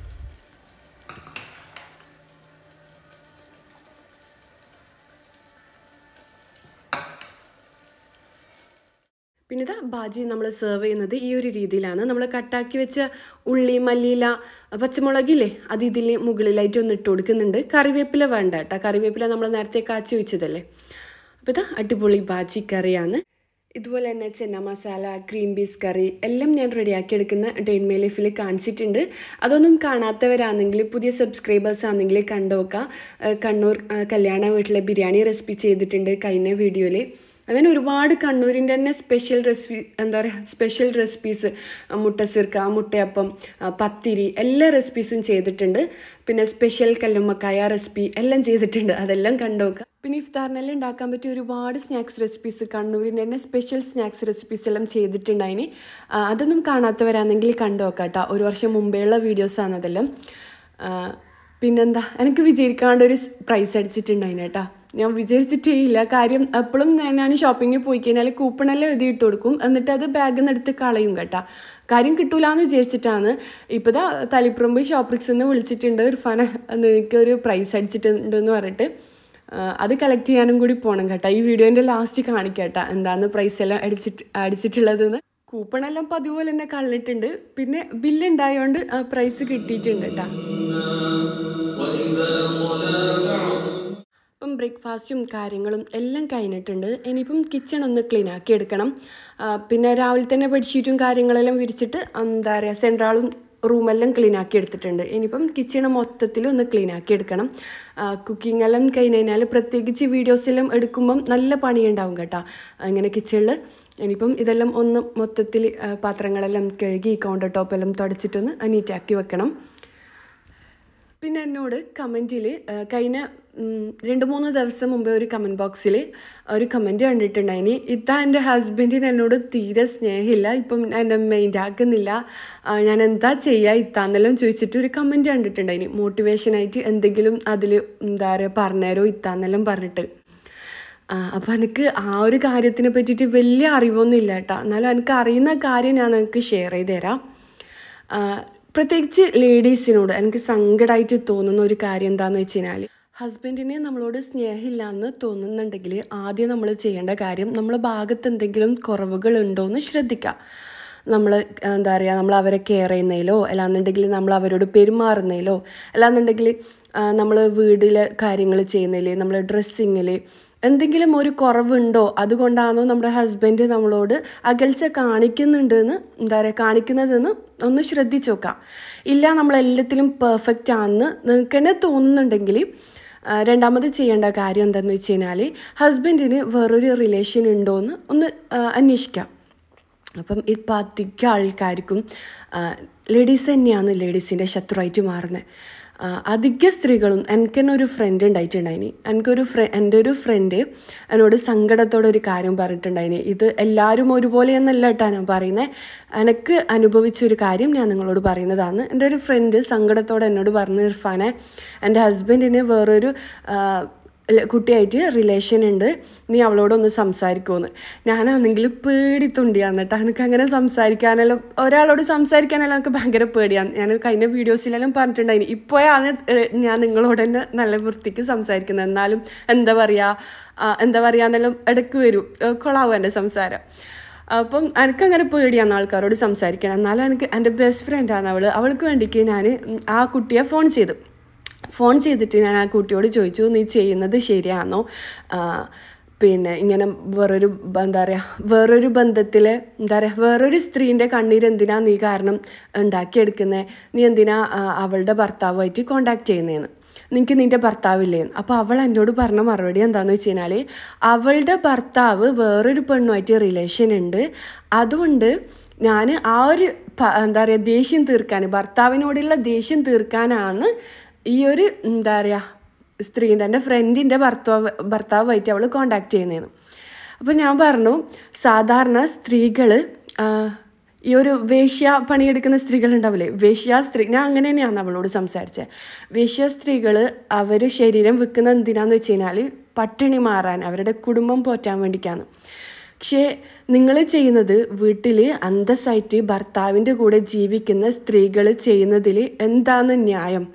പിന്നെ ഇതാ ബാജി നമ്മൾ സെർവ് ചെയ്യുന്നത് ഈ ഒരു രീതിയിലാണ് നമ്മൾ കട്ടാക്കി വെച്ച ഉള്ളി മല്ലിയില പച്ചമുളകില്ലേ അത് ഇതിൽ മുകളിലായിട്ട് ഒന്ന് ഇട്ട് കൊടുക്കുന്നുണ്ട് കറിവേപ്പില വേണ്ട കേട്ടോ കറിവേപ്പില നമ്മൾ നേരത്തെ കാച്ചി വെച്ചതല്ലേ അപ്പോൾ ഇതാ അടിപൊളി ബാജി കറിയാണ് ഇതുപോലെ തന്നെ ചെന്ന മസാല ക്രീം പീസ് കറി എല്ലാം ഞാൻ റെഡിയാക്കി എടുക്കുന്ന ഡെയിൻമേ ലൈഫിൽ കാണിച്ചിട്ടുണ്ട് അതൊന്നും കാണാത്തവരാണെങ്കിൽ പുതിയ സബ്സ്ക്രൈബേഴ്സ് ആണെങ്കിൽ കണ്ടുനോക്കാം കണ്ണൂർ കല്യാണ വീട്ടിലെ ബിരിയാണി റെസിപ്പി ചെയ്തിട്ടുണ്ട് കഴിഞ്ഞ വീഡിയോയിൽ അങ്ങനെ ഒരുപാട് കണ്ണൂരിൻ്റെ തന്നെ സ്പെഷ്യൽ റെസിപ്പി എന്താ പറയുക സ്പെഷ്യൽ റെസിപ്പീസ് മുട്ട സിർക്ക മുട്ടയപ്പം പത്തിരി എല്ലാ റെസിപ്പീസും ചെയ്തിട്ടുണ്ട് പിന്നെ സ്പെഷ്യൽ കല്ലുമ്മക്കായ റെസിപ്പി എല്ലാം ചെയ്തിട്ടുണ്ട് അതെല്ലാം കണ്ടുനോക്കുക പിന്നെ ഇഫ്താറിനെല്ലാം ഉണ്ടാക്കാൻ പറ്റിയ ഒരുപാട് സ്നാക്സ് റെസിപ്പീസ് കണ്ണൂരിൻ്റെ തന്നെ സ്പെഷ്യൽ സ്നാക്സ് റെസിപ്പീസ് എല്ലാം ചെയ്തിട്ടുണ്ടായിന് അതൊന്നും കാണാത്തവരാണെങ്കിൽ കണ്ടുനോക്കാം കേട്ടോ ഒരു വർഷം മുമ്പേയുള്ള വീഡിയോസാണ് അതെല്ലാം പിന്നെന്താ എനിക്ക് വിജയിക്കാണ്ട് ഒരു പ്രൈസ് അടിച്ചിട്ടുണ്ടായിന് കേട്ടോ ഞാൻ വിചാരിച്ചിട്ടേ ഇല്ല കാര്യം എപ്പോഴും ഞാൻ ഷോപ്പിങ്ങിൽ പോയി കഴിഞ്ഞാൽ കൂപ്പണെല്ലാം എഴുതി ഇട്ട് കൊടുക്കും എന്നിട്ട് അത് ബാഗിൽ നിന്ന് എടുത്ത് കളയും കേട്ടാ കാര്യം കിട്ടൂലെന്ന് വിചാരിച്ചിട്ടാണ് ഇപ്പോൾ ഇതാ തളിപ്പറമ്പ് ഷോപ്പിക്സ് നിന്ന് വിളിച്ചിട്ടുണ്ട് ഇർഫാന നിങ്ങൾക്ക് ഒരു പ്രൈസ് അടിച്ചിട്ടുണ്ടെന്ന് പറഞ്ഞിട്ട് അത് കളക്ട് ചെയ്യാനും കൂടി പോകണം കേട്ടോ ഈ വീഡിയോൻ്റെ ലാസ്റ്റ് കാണിക്കട്ടാ എന്താന്ന് പ്രൈസ് എല്ലാം അടിച്ചിട്ട് അടിച്ചിട്ടുള്ളതെന്ന് കൂപ്പണെല്ലാം പതിപോലെ തന്നെ കളഞ്ഞിട്ടുണ്ട് പിന്നെ ബില്ലുണ്ടായതുകൊണ്ട് പ്രൈസ് കിട്ടിയിട്ടുണ്ട് കേട്ടോ ഇപ്പം ബ്രേക്ക്ഫാസ്റ്റും കാര്യങ്ങളും എല്ലാം കഴിഞ്ഞിട്ടുണ്ട് ഇനിയിപ്പം കിച്ചൺ ഒന്ന് ക്ലീൻ ആക്കി എടുക്കണം പിന്നെ രാവിലെ തന്നെ ബെഡ്ഷീറ്റും കാര്യങ്ങളെല്ലാം വിരിച്ചിട്ട് എന്താ പറയുക സെൻട്രാളും റൂമെല്ലാം ക്ലീൻ ആക്കി എടുത്തിട്ടുണ്ട് ഇനിയിപ്പം കിച്ചൺ മൊത്തത്തിൽ ഒന്ന് ക്ലീൻ ആക്കി എടുക്കണം കുക്കിംഗ് എല്ലാം കഴിഞ്ഞ് കഴിഞ്ഞാൽ പ്രത്യേകിച്ച് വീഡിയോസെല്ലാം എടുക്കുമ്പം നല്ല പണിയുണ്ടാവും കേട്ടോ ഇങ്ങനെ കിച്ചണിൽ ഇനിയിപ്പം ഇതെല്ലാം ഒന്ന് മൊത്തത്തിൽ പാത്രങ്ങളെല്ലാം കഴുകി കൗണ്ടർ ടോപ്പെല്ലാം തുടച്ചിട്ടൊന്ന് നീറ്റാക്കി വെക്കണം പിന്നെ എന്നോട് കമൻറ്റിൽ കഴിഞ്ഞ രണ്ട് മൂന്ന് ദിവസം മുമ്പേ ഒരു കമൻറ്റ് ബോക്സിൽ ഒരു കമൻറ്റ് കണ്ടിട്ടുണ്ടായിനി ഇത്താ എൻ്റെ ഹസ്ബൻഡിന് എന്നോട് തീരെ സ്നേഹമില്ല ഇപ്പം എന്നെ മൈൻഡ് ആക്കുന്നില്ല ഞാൻ എന്താ ചെയ്യുക ഇത്താന്നെല്ലാം ചോദിച്ചിട്ട് ഒരു കമൻറ്റ് കണ്ടിട്ടുണ്ടായിനി മോട്ടിവേഷനായിട്ട് എന്തെങ്കിലും അതിൽ എന്താ പറയുക പറഞ്ഞേരോ ഇത്താന്നെല്ലാം പറഞ്ഞിട്ട് അപ്പോൾ എനിക്ക് ആ ഒരു കാര്യത്തിനെ പറ്റിയിട്ട് വലിയ അറിവൊന്നും ഇല്ല കേട്ടോ എന്നാലും എനിക്ക് അറിയുന്ന കാര്യം ഞാൻ നിങ്ങൾക്ക് ഷെയർ ചെയ്ത് തരാം പ്രത്യേകിച്ച് ലേഡീസിനോട് എനിക്ക് സങ്കടമായിട്ട് തോന്നുന്ന ഒരു കാര്യം എന്താണെന്ന് വെച്ച് കഴിഞ്ഞാൽ ഹസ്ബൻഡിനെ നമ്മളോട് സ്നേഹമില്ല എന്ന് തോന്നുന്നുണ്ടെങ്കിൽ ആദ്യം നമ്മൾ ചെയ്യേണ്ട കാര്യം നമ്മളെ ഭാഗത്ത് എന്തെങ്കിലും കുറവുകൾ ഉണ്ടോ എന്ന് ശ്രദ്ധിക്കുക നമ്മൾ എന്താ പറയുക നമ്മൾ അവരെ കെയർ ചെയ്യുന്നതിലോ അല്ലാന്നുണ്ടെങ്കിൽ നമ്മൾ അവരോട് പെരുമാറുന്നതിലോ അല്ലാന്നുണ്ടെങ്കിൽ നമ്മൾ വീട്ടിലെ കാര്യങ്ങൾ ചെയ്യുന്നതിൽ നമ്മൾ ഡ്രസ്സിങ്ങിൽ എന്തെങ്കിലും ഒരു കുറവുണ്ടോ അതുകൊണ്ടാണോ നമ്മുടെ ഹസ്ബൻഡ് നമ്മളോട് അകൽച്ച കാണിക്കുന്നുണ്ടെന്ന് എന്താ പറയുക കാണിക്കുന്നതെന്ന് ഒന്ന് ശ്രദ്ധിച്ചു നോക്കാം ഇല്ല നമ്മളെല്ലാത്തിലും പെർഫെക്റ്റ് ആണെന്ന് നിങ്ങൾക്ക് തന്നെ തോന്നുന്നുണ്ടെങ്കിൽ രണ്ടാമത് ചെയ്യേണ്ട കാര്യം എന്താണെന്ന് വെച്ച് കഴിഞ്ഞാൽ ഹസ്ബൻഡിന് വേറൊരു റിലേഷൻ ഉണ്ടോ എന്ന് ഒന്ന് അന്വേഷിക്കാം അപ്പം ഇപ്പം അധികം ആൾക്കാർക്കും ലേഡീസ് തന്നെയാണ് ലേഡീസിൻ്റെ ശത്രുവായിട്ട് മാറുന്നത് അധിക സ്ത്രീകളും എനിക്ക് തന്നെ ഒരു ഫ്രണ്ട് ഉണ്ടായിട്ടുണ്ടായിനി എനിക്കൊരു ഫ്ര എൻ്റെ ഒരു ഫ്രണ്ട് എന്നോട് സങ്കടത്തോടെ ഒരു കാര്യം പറഞ്ഞിട്ടുണ്ടായിനി ഇത് എല്ലാവരും ഒരുപോലെ എന്നല്ല കേട്ടോ ഞാൻ പറയുന്നത് എനിക്ക് അനുഭവിച്ചൊരു കാര്യം ഞാൻ നിങ്ങളോട് പറയുന്നതാണ് എൻ്റെ ഒരു ഫ്രണ്ട് സങ്കടത്തോടെ എന്നോട് പറഞ്ഞു ഇർഫാനെ എൻ്റെ ഹസ്ബൻഡിന് വേറൊരു കുട്ടിയായിട്ട് റിലേഷൻ ഉണ്ട് നീ അവളോടൊന്ന് സംസാരിക്കുമെന്ന് ഞാനാണെങ്കിൽ പേടി തൊണ്ടിയാന്ന് കേട്ടോ എനിക്ക് അങ്ങനെ സംസാരിക്കാനെല്ലാം ഒരാളോട് സംസാരിക്കാനെല്ലാം എനിക്ക് ഭയങ്കര പേടിയാണ് ഞാൻ കഴിഞ്ഞ വീഡിയോസിലെല്ലാം പറഞ്ഞിട്ടുണ്ടായിന് ഇപ്പോഴാണ് ഞാൻ നിങ്ങളോട് തന്നെ നല്ല വൃത്തിക്ക് സംസാരിക്കുന്നത് എന്നാലും എന്താ പറയുക എന്താ പറയുക എന്നെല്ലാം ഇടയ്ക്ക് വരും കൊള്ളാവും എൻ്റെ സംസാരം അപ്പം എനിക്കങ്ങനെ പേടിയാണ് ആൾക്കാരോട് സംസാരിക്കണം എന്നാലും എനിക്ക് എൻ്റെ ബെസ്റ്റ് ഫ്രണ്ടാണ് അവൾ അവൾക്ക് വേണ്ടിക്ക് ഞാൻ ആ കുട്ടിയെ ഫോൺ ചെയ്തു ഫോൺ ചെയ്തിട്ട് ഞാൻ ആ കുട്ടിയോട് ചോദിച്ചു നീ ചെയ്യുന്നത് ശരിയാണോ പിന്നെ ഇങ്ങനെ വേറൊരു എന്താ പറയുക വേറൊരു ബന്ധത്തിൽ എന്താ പറയുക വേറൊരു സ്ത്രീൻ്റെ കണ്ണീര് എന്തിനാ നീ കാരണം ഉണ്ടാക്കിയെടുക്കുന്നത് നീ എന്തിനാ അവളുടെ ഭർത്താവുമായിട്ട് കോണ്ടാക്ട് ചെയ്യുന്നതെന്ന് നിനക്ക് നിൻ്റെ ഭർത്താവില്ലേ അപ്പോൾ അവൾ എന്നോട് പറഞ്ഞ മറുപടി എന്താണെന്ന് വെച്ച് കഴിഞ്ഞാൽ അവളുടെ ഭർത്താവ് വേറൊരു പെണ്ണുമായിട്ട് റിലേഷൻ ഉണ്ട് അതുകൊണ്ട് ഞാൻ ആ ഒരു എന്താ പറയുക ദേഷ്യം തീർക്കാൻ ഭർത്താവിനോടുള്ള ദേഷ്യം തീർക്കാനാണ് ഈ ഒരു എന്താ പറയുക സ്ത്രീൻ്റെ എൻ്റെ ഫ്രണ്ടിൻ്റെ ഭർത്താവ് ഭർത്താവുമായിട്ട് അവൾ കോണ്ടാക്ട് ചെയ്യുന്നതെന്ന് അപ്പോൾ ഞാൻ പറഞ്ഞു സാധാരണ സ്ത്രീകൾ ഈ ഒരു വേശ്യ പണിയെടുക്കുന്ന സ്ത്രീകളുണ്ടാവില്ലേ വേശ്യ സ്ത്രീ ഞാൻ അങ്ങനെ തന്നെയാണ് അവളോട് സംസാരിച്ചത് വേശ്യ സ്ത്രീകൾ അവർ ശരീരം വിൽക്കുന്ന എന്തിനാന്ന് വെച്ച് കഴിഞ്ഞാൽ പട്ടിണി മാറാൻ അവരുടെ കുടുംബം പോറ്റാൻ വേണ്ടിയിട്ടാണ് പക്ഷേ നിങ്ങൾ ചെയ്യുന്നത് വീട്ടിൽ അന്തസ്സായിട്ട് ഭർത്താവിൻ്റെ കൂടെ ജീവിക്കുന്ന സ്ത്രീകൾ ചെയ്യുന്നതിൽ എന്താണ് ന്യായം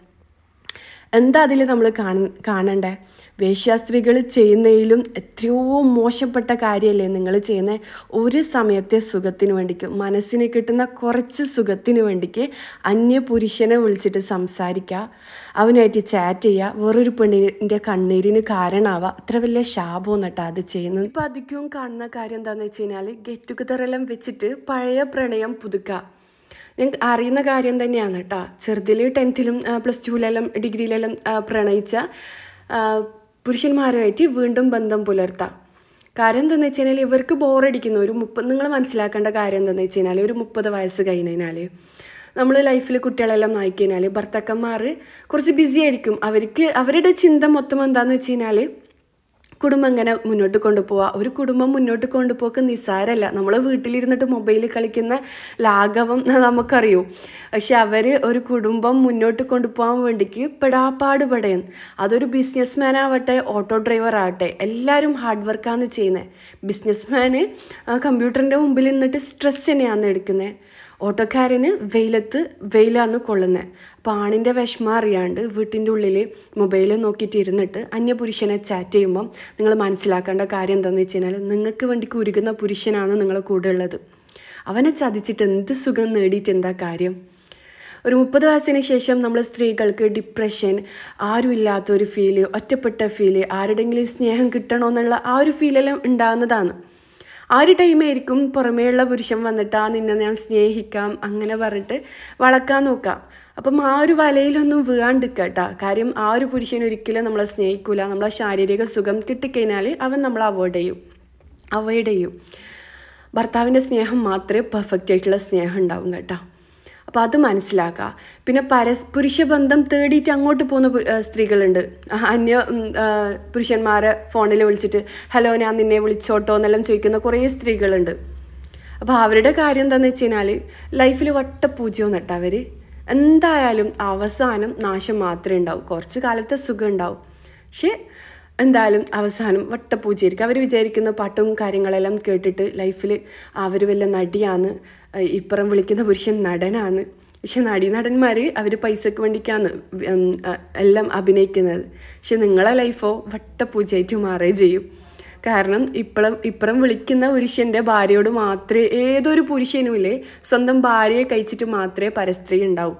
എന്താ അതിൽ നമ്മൾ കാണ കാണണ്ടേ വേശ്യാസ്ത്രീകൾ ചെയ്യുന്നതിലും എത്രയോ മോശപ്പെട്ട കാര്യമല്ലേ നിങ്ങൾ ചെയ്യുന്ന ഒരു സമയത്തെ സുഖത്തിന് വേണ്ടിക്ക് മനസ്സിന് കിട്ടുന്ന കുറച്ച് സുഖത്തിന് വേണ്ടിക്ക് അന്യ പുരുഷനെ വിളിച്ചിട്ട് സംസാരിക്കുക അവനായിട്ട് ചാറ്റ് ചെയ്യുക വേറൊരു പെണ്ണിൻ്റെ കണ്ണീരിന് കാരണമാവുക അത്ര വലിയ ശാപം എന്നിട്ടാ അത് ചെയ്യുന്നത് ഇപ്പം അധികവും കാണുന്ന കാര്യം എന്താണെന്ന് വെച്ച് കഴിഞ്ഞാൽ ഗെറ്റ് ടുഗദർ എല്ലാം വെച്ചിട്ട് പഴയ പ്രണയം പുതുക്കുക ഞങ്ങൾക്ക് അറിയുന്ന കാര്യം തന്നെയാണ് കേട്ടോ ചെറുതിൽ ടെൻത്തിലും പ്ലസ് ടുവിലെല്ലാം ഡിഗ്രിയിലെല്ലാം ആ, പ്രണയിച്ച ആ, പുരുഷന്മാരുമായിട്ട് വീണ്ടും ബന്ധം പുലർത്താം കാര്യം എന്താണെന്ന് വെച്ച് കഴിഞ്ഞാൽ ഇവർക്ക് ബോറടിക്കുന്നു ഒരു മുപ്പത് നിങ്ങൾ മനസ്സിലാക്കേണ്ട കാര്യം എന്താണെന്ന് വെച്ച് കഴിഞ്ഞാൽ ഒരു മുപ്പത് വയസ്സ് കഴിഞ്ഞാൽ നമ്മൾ ലൈഫിൽ കുട്ടികളെല്ലാം നോക്കിക്കഴിഞ്ഞാൽ ഭർത്താക്കന്മാർ കുറച്ച് ബിസി ആയിരിക്കും അവർക്ക് അവരുടെ ചിന്ത മൊത്തം എന്താണെന്ന് വെച്ച് കഴിഞ്ഞാൽ കുടുംബം എങ്ങനെ മുന്നോട്ട് കൊണ്ടുപോവുക ഒരു കുടുംബം മുന്നോട്ട് കൊണ്ടുപോക്ക് നിസ്സാരമല്ല നമ്മൾ വീട്ടിലിരുന്നിട്ട് മൊബൈലിൽ കളിക്കുന്ന ലാഘവം നമുക്കറിയൂ പക്ഷെ അവർ ഒരു കുടുംബം മുന്നോട്ട് കൊണ്ടുപോകാൻ വേണ്ടിക്ക് പെടാപ്പാട് പെടയും അതൊരു ബിസിനസ് ആവട്ടെ ഓട്ടോ ഡ്രൈവർ ആവട്ടെ എല്ലാവരും ഹാർഡ് വർക്കാണ് ചെയ്യുന്നത് ബിസിനസ് മാന് കമ്പ്യൂട്ടറിൻ്റെ മുമ്പിൽ നിന്നിട്ട് സ്ട്രെസ് തന്നെയാണ് എടുക്കുന്നത് ഓട്ടോക്കാരന് വെയിലത്ത് വെയിലാന്ന് കൊള്ളുന്നത് അപ്പോൾ ആണിൻ്റെ വിഷമം അറിയാണ്ട് വീട്ടിൻ്റെ ഉള്ളിൽ മൊബൈൽ നോക്കിയിട്ട് ഇരുന്നിട്ട് അന്യപുരുഷനെ ചാറ്റ് ചെയ്യുമ്പം നിങ്ങൾ മനസ്സിലാക്കേണ്ട കാര്യം എന്താണെന്ന് വെച്ച് കഴിഞ്ഞാൽ നിങ്ങൾക്ക് വേണ്ടി ഉരുകുന്ന പുരുഷനാണ് നിങ്ങളെ കൂടെ ഉള്ളത് അവനെ ചതിച്ചിട്ട് എന്ത് സുഖം നേടിയിട്ട് എന്താ കാര്യം ഒരു മുപ്പത് വയസ്സിന് ശേഷം നമ്മൾ സ്ത്രീകൾക്ക് ഡിപ്രഷൻ ആരുമില്ലാത്ത ഒരു ഫീല് ഒറ്റപ്പെട്ട ഫീല് ആരുടെങ്കിലും സ്നേഹം കിട്ടണമെന്നുള്ള ആ ഒരു ഫീലെല്ലാം ഉണ്ടാകുന്നതാണ് ആ ഒരു ടൈമായിരിക്കും പുറമേയുള്ള പുരുഷൻ വന്നിട്ട് ആ നിന്നെ ഞാൻ സ്നേഹിക്കാം അങ്ങനെ പറഞ്ഞിട്ട് വളക്കാൻ നോക്കാം അപ്പം ആ ഒരു വലയിലൊന്നും വീഴാണ്ടിരിക്കട്ടാ കാര്യം ആ ഒരു പുരുഷൻ ഒരിക്കലും നമ്മളെ സ്നേഹിക്കൂല നമ്മളെ ശാരീരിക സുഖം കിട്ടിക്കഴിഞ്ഞാൽ അവൻ നമ്മളെ അവോയ്ഡ് ചെയ്യും അവോയ്ഡ് ചെയ്യും ഭർത്താവിൻ്റെ സ്നേഹം മാത്രമേ പെർഫെക്റ്റ് ആയിട്ടുള്ള സ്നേഹം ഉണ്ടാവും കേട്ടോ അപ്പോൾ അത് മനസ്സിലാക്കുക പിന്നെ പരസ് പുരുഷബന്ധം തേടിയിട്ട് അങ്ങോട്ട് പോകുന്ന പു- ആ, സ്ത്രീകളുണ്ട് ആ, അന്യ ഉം, ആ, പുരുഷന്മാരെ ഫോണിൽ വിളിച്ചിട്ട് ഹലോ ഞാൻ നിന്നെ വിളിച്ചോട്ടോ എന്നെല്ലാം ചോദിക്കുന്ന കുറേ സ്ത്രീകളുണ്ട് അപ്പോൾ അവരുടെ കാര്യം എന്താണെന്ന് വെച്ച് കഴിഞ്ഞാൽ ലൈഫിൽ വട്ടപൂജ്യം നട്ട അവർ എന്തായാലും അവസാനം നാശം മാത്രമേ ഉണ്ടാവും കുറച്ച് കാലത്തെ സുഖം ഉണ്ടാവും പക്ഷേ എന്തായാലും അവസാനം വട്ടപ്പൂജയായിരിക്കും അവർ വിചാരിക്കുന്ന പാട്ടും കാര്യങ്ങളെല്ലാം കേട്ടിട്ട് ലൈഫിൽ അവർ വല്ല നടിയാണ് ഏഹ് ഇപ്പുറം വിളിക്കുന്ന പുരുഷൻ നടനാണ് പക്ഷെ നടീനടന്മാർ അവർ പൈസക്ക് വേണ്ടിക്കാണ് ഉം, അഹ് എല്ലാം അഭിനയിക്കുന്നത് പക്ഷെ നിങ്ങളെ ലൈഫോ വട്ടപ്പൂജയായിട്ട് മാറുകയും ചെയ്യും കാരണം ഇപ്പളം ഇപ്പുറം വിളിക്കുന്ന പുരുഷൻ്റെ ഭാര്യയോട് മാത്രമേ ഏതൊരു പുരുഷനുമില്ലേ സ്വന്തം ഭാര്യയെ കഴിച്ചിട്ട് മാത്രമേ പരസ്ത്രീ ഉണ്ടാവും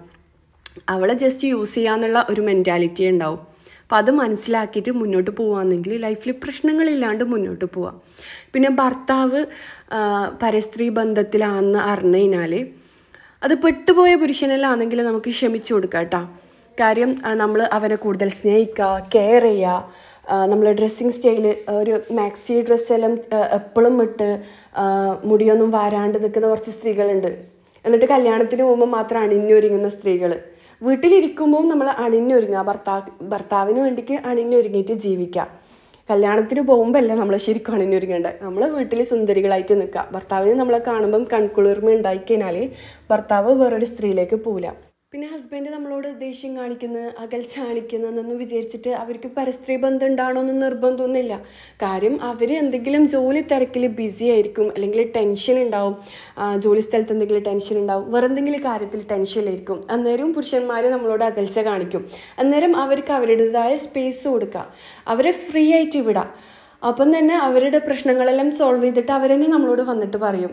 അവളെ ജസ്റ്റ് യൂസ് ചെയ്യാന്നുള്ള ഒരു മെൻറ്റാലിറ്റി ഉണ്ടാവും അപ്പം അത് മനസ്സിലാക്കിയിട്ട് മുന്നോട്ട് പോവാണെങ്കിൽ ലൈഫിൽ പ്രശ്നങ്ങളില്ലാണ്ട് മുന്നോട്ട് പോവാം പിന്നെ ഭർത്താവ് ആ, പരസ്ത്രീ ബന്ധത്തിലാണെന്ന് അറിഞ്ഞു കഴിഞ്ഞാൽ അത് പെട്ടുപോയ പുരുഷനെല്ലാണെങ്കിൽ നമുക്ക് ക്ഷമിച്ചു കൊടുക്കാം കേട്ടോ കാര്യം നമ്മൾ അവനെ കൂടുതൽ സ്നേഹിക്കുക കെയർ ചെയ്യുക നമ്മളെ ഡ്രസ്സിങ് സ്റ്റൈല് ഒരു മാക്സി ഡ്രസ്സെല്ലാം എപ്പോഴും ഇട്ട് ആ, മുടിയൊന്നും വാരാണ്ട് നിൽക്കുന്ന കുറച്ച് സ്ത്രീകളുണ്ട് എന്നിട്ട് കല്യാണത്തിന് പോകുമ്പോൾ മാത്രം അണിഞ്ഞൊരുങ്ങുന്ന സ്ത്രീകൾ വീട്ടിലിരിക്കുമ്പോൾ നമ്മൾ അണിഞ്ഞൊരുങ്ങുക ഭർത്താവ് ഭർത്താവിന് വേണ്ടിക്ക് അണിഞ്ഞൊരുങ്ങിയിട്ട് ജീവിക്കുക കല്യാണത്തിന് പോകുമ്പോൾ അല്ല നമ്മൾ ശരിക്കും അണിഞ്ഞൊരുങ്ങേണ്ടത് നമ്മൾ വീട്ടിൽ സുന്ദരികളായിട്ട് നിൽക്കുക ഭർത്താവിന് നമ്മളെ കാണുമ്പം കൺകുളിർമ ഉണ്ടായിക്കഴിഞ്ഞാൽ ഭർത്താവ് വേറൊരു സ്ത്രീയിലേക്ക് പോവില്ല പിന്നെ ഹസ്ബൻഡ് നമ്മളോട് ദേഷ്യം കാണിക്കുന്ന അകൽച്ച കാണിക്കുന്നതെന്നൊന്നും വിചാരിച്ചിട്ട് അവർക്ക് പരസ്ത്രീ ബന്ധം ഉണ്ടാവണമെന്ന് നിർബന്ധമൊന്നുമില്ല കാര്യം അവർ എന്തെങ്കിലും ജോലി തിരക്കിൽ ബിസി ആയിരിക്കും അല്ലെങ്കിൽ ടെൻഷൻ ഉണ്ടാവും ആ, ജോലി സ്ഥലത്ത് എന്തെങ്കിലും ടെൻഷൻ ഉണ്ടാവും വേറെ എന്തെങ്കിലും കാര്യത്തിൽ ടെൻഷനിലായിരിക്കും അന്നേരം പുരുഷന്മാർ നമ്മളോട് അകൽച്ച കാണിക്കും അന്നേരം അവർക്ക് അവരുടേതായ സ്പേസ് കൊടുക്കുക അവരെ ഫ്രീ ആയിട്ട് വിടാം അപ്പം തന്നെ അവരുടെ പ്രശ്നങ്ങളെല്ലാം സോൾവ് ചെയ്തിട്ട് അവരെന്നെ നമ്മളോട് വന്നിട്ട് പറയും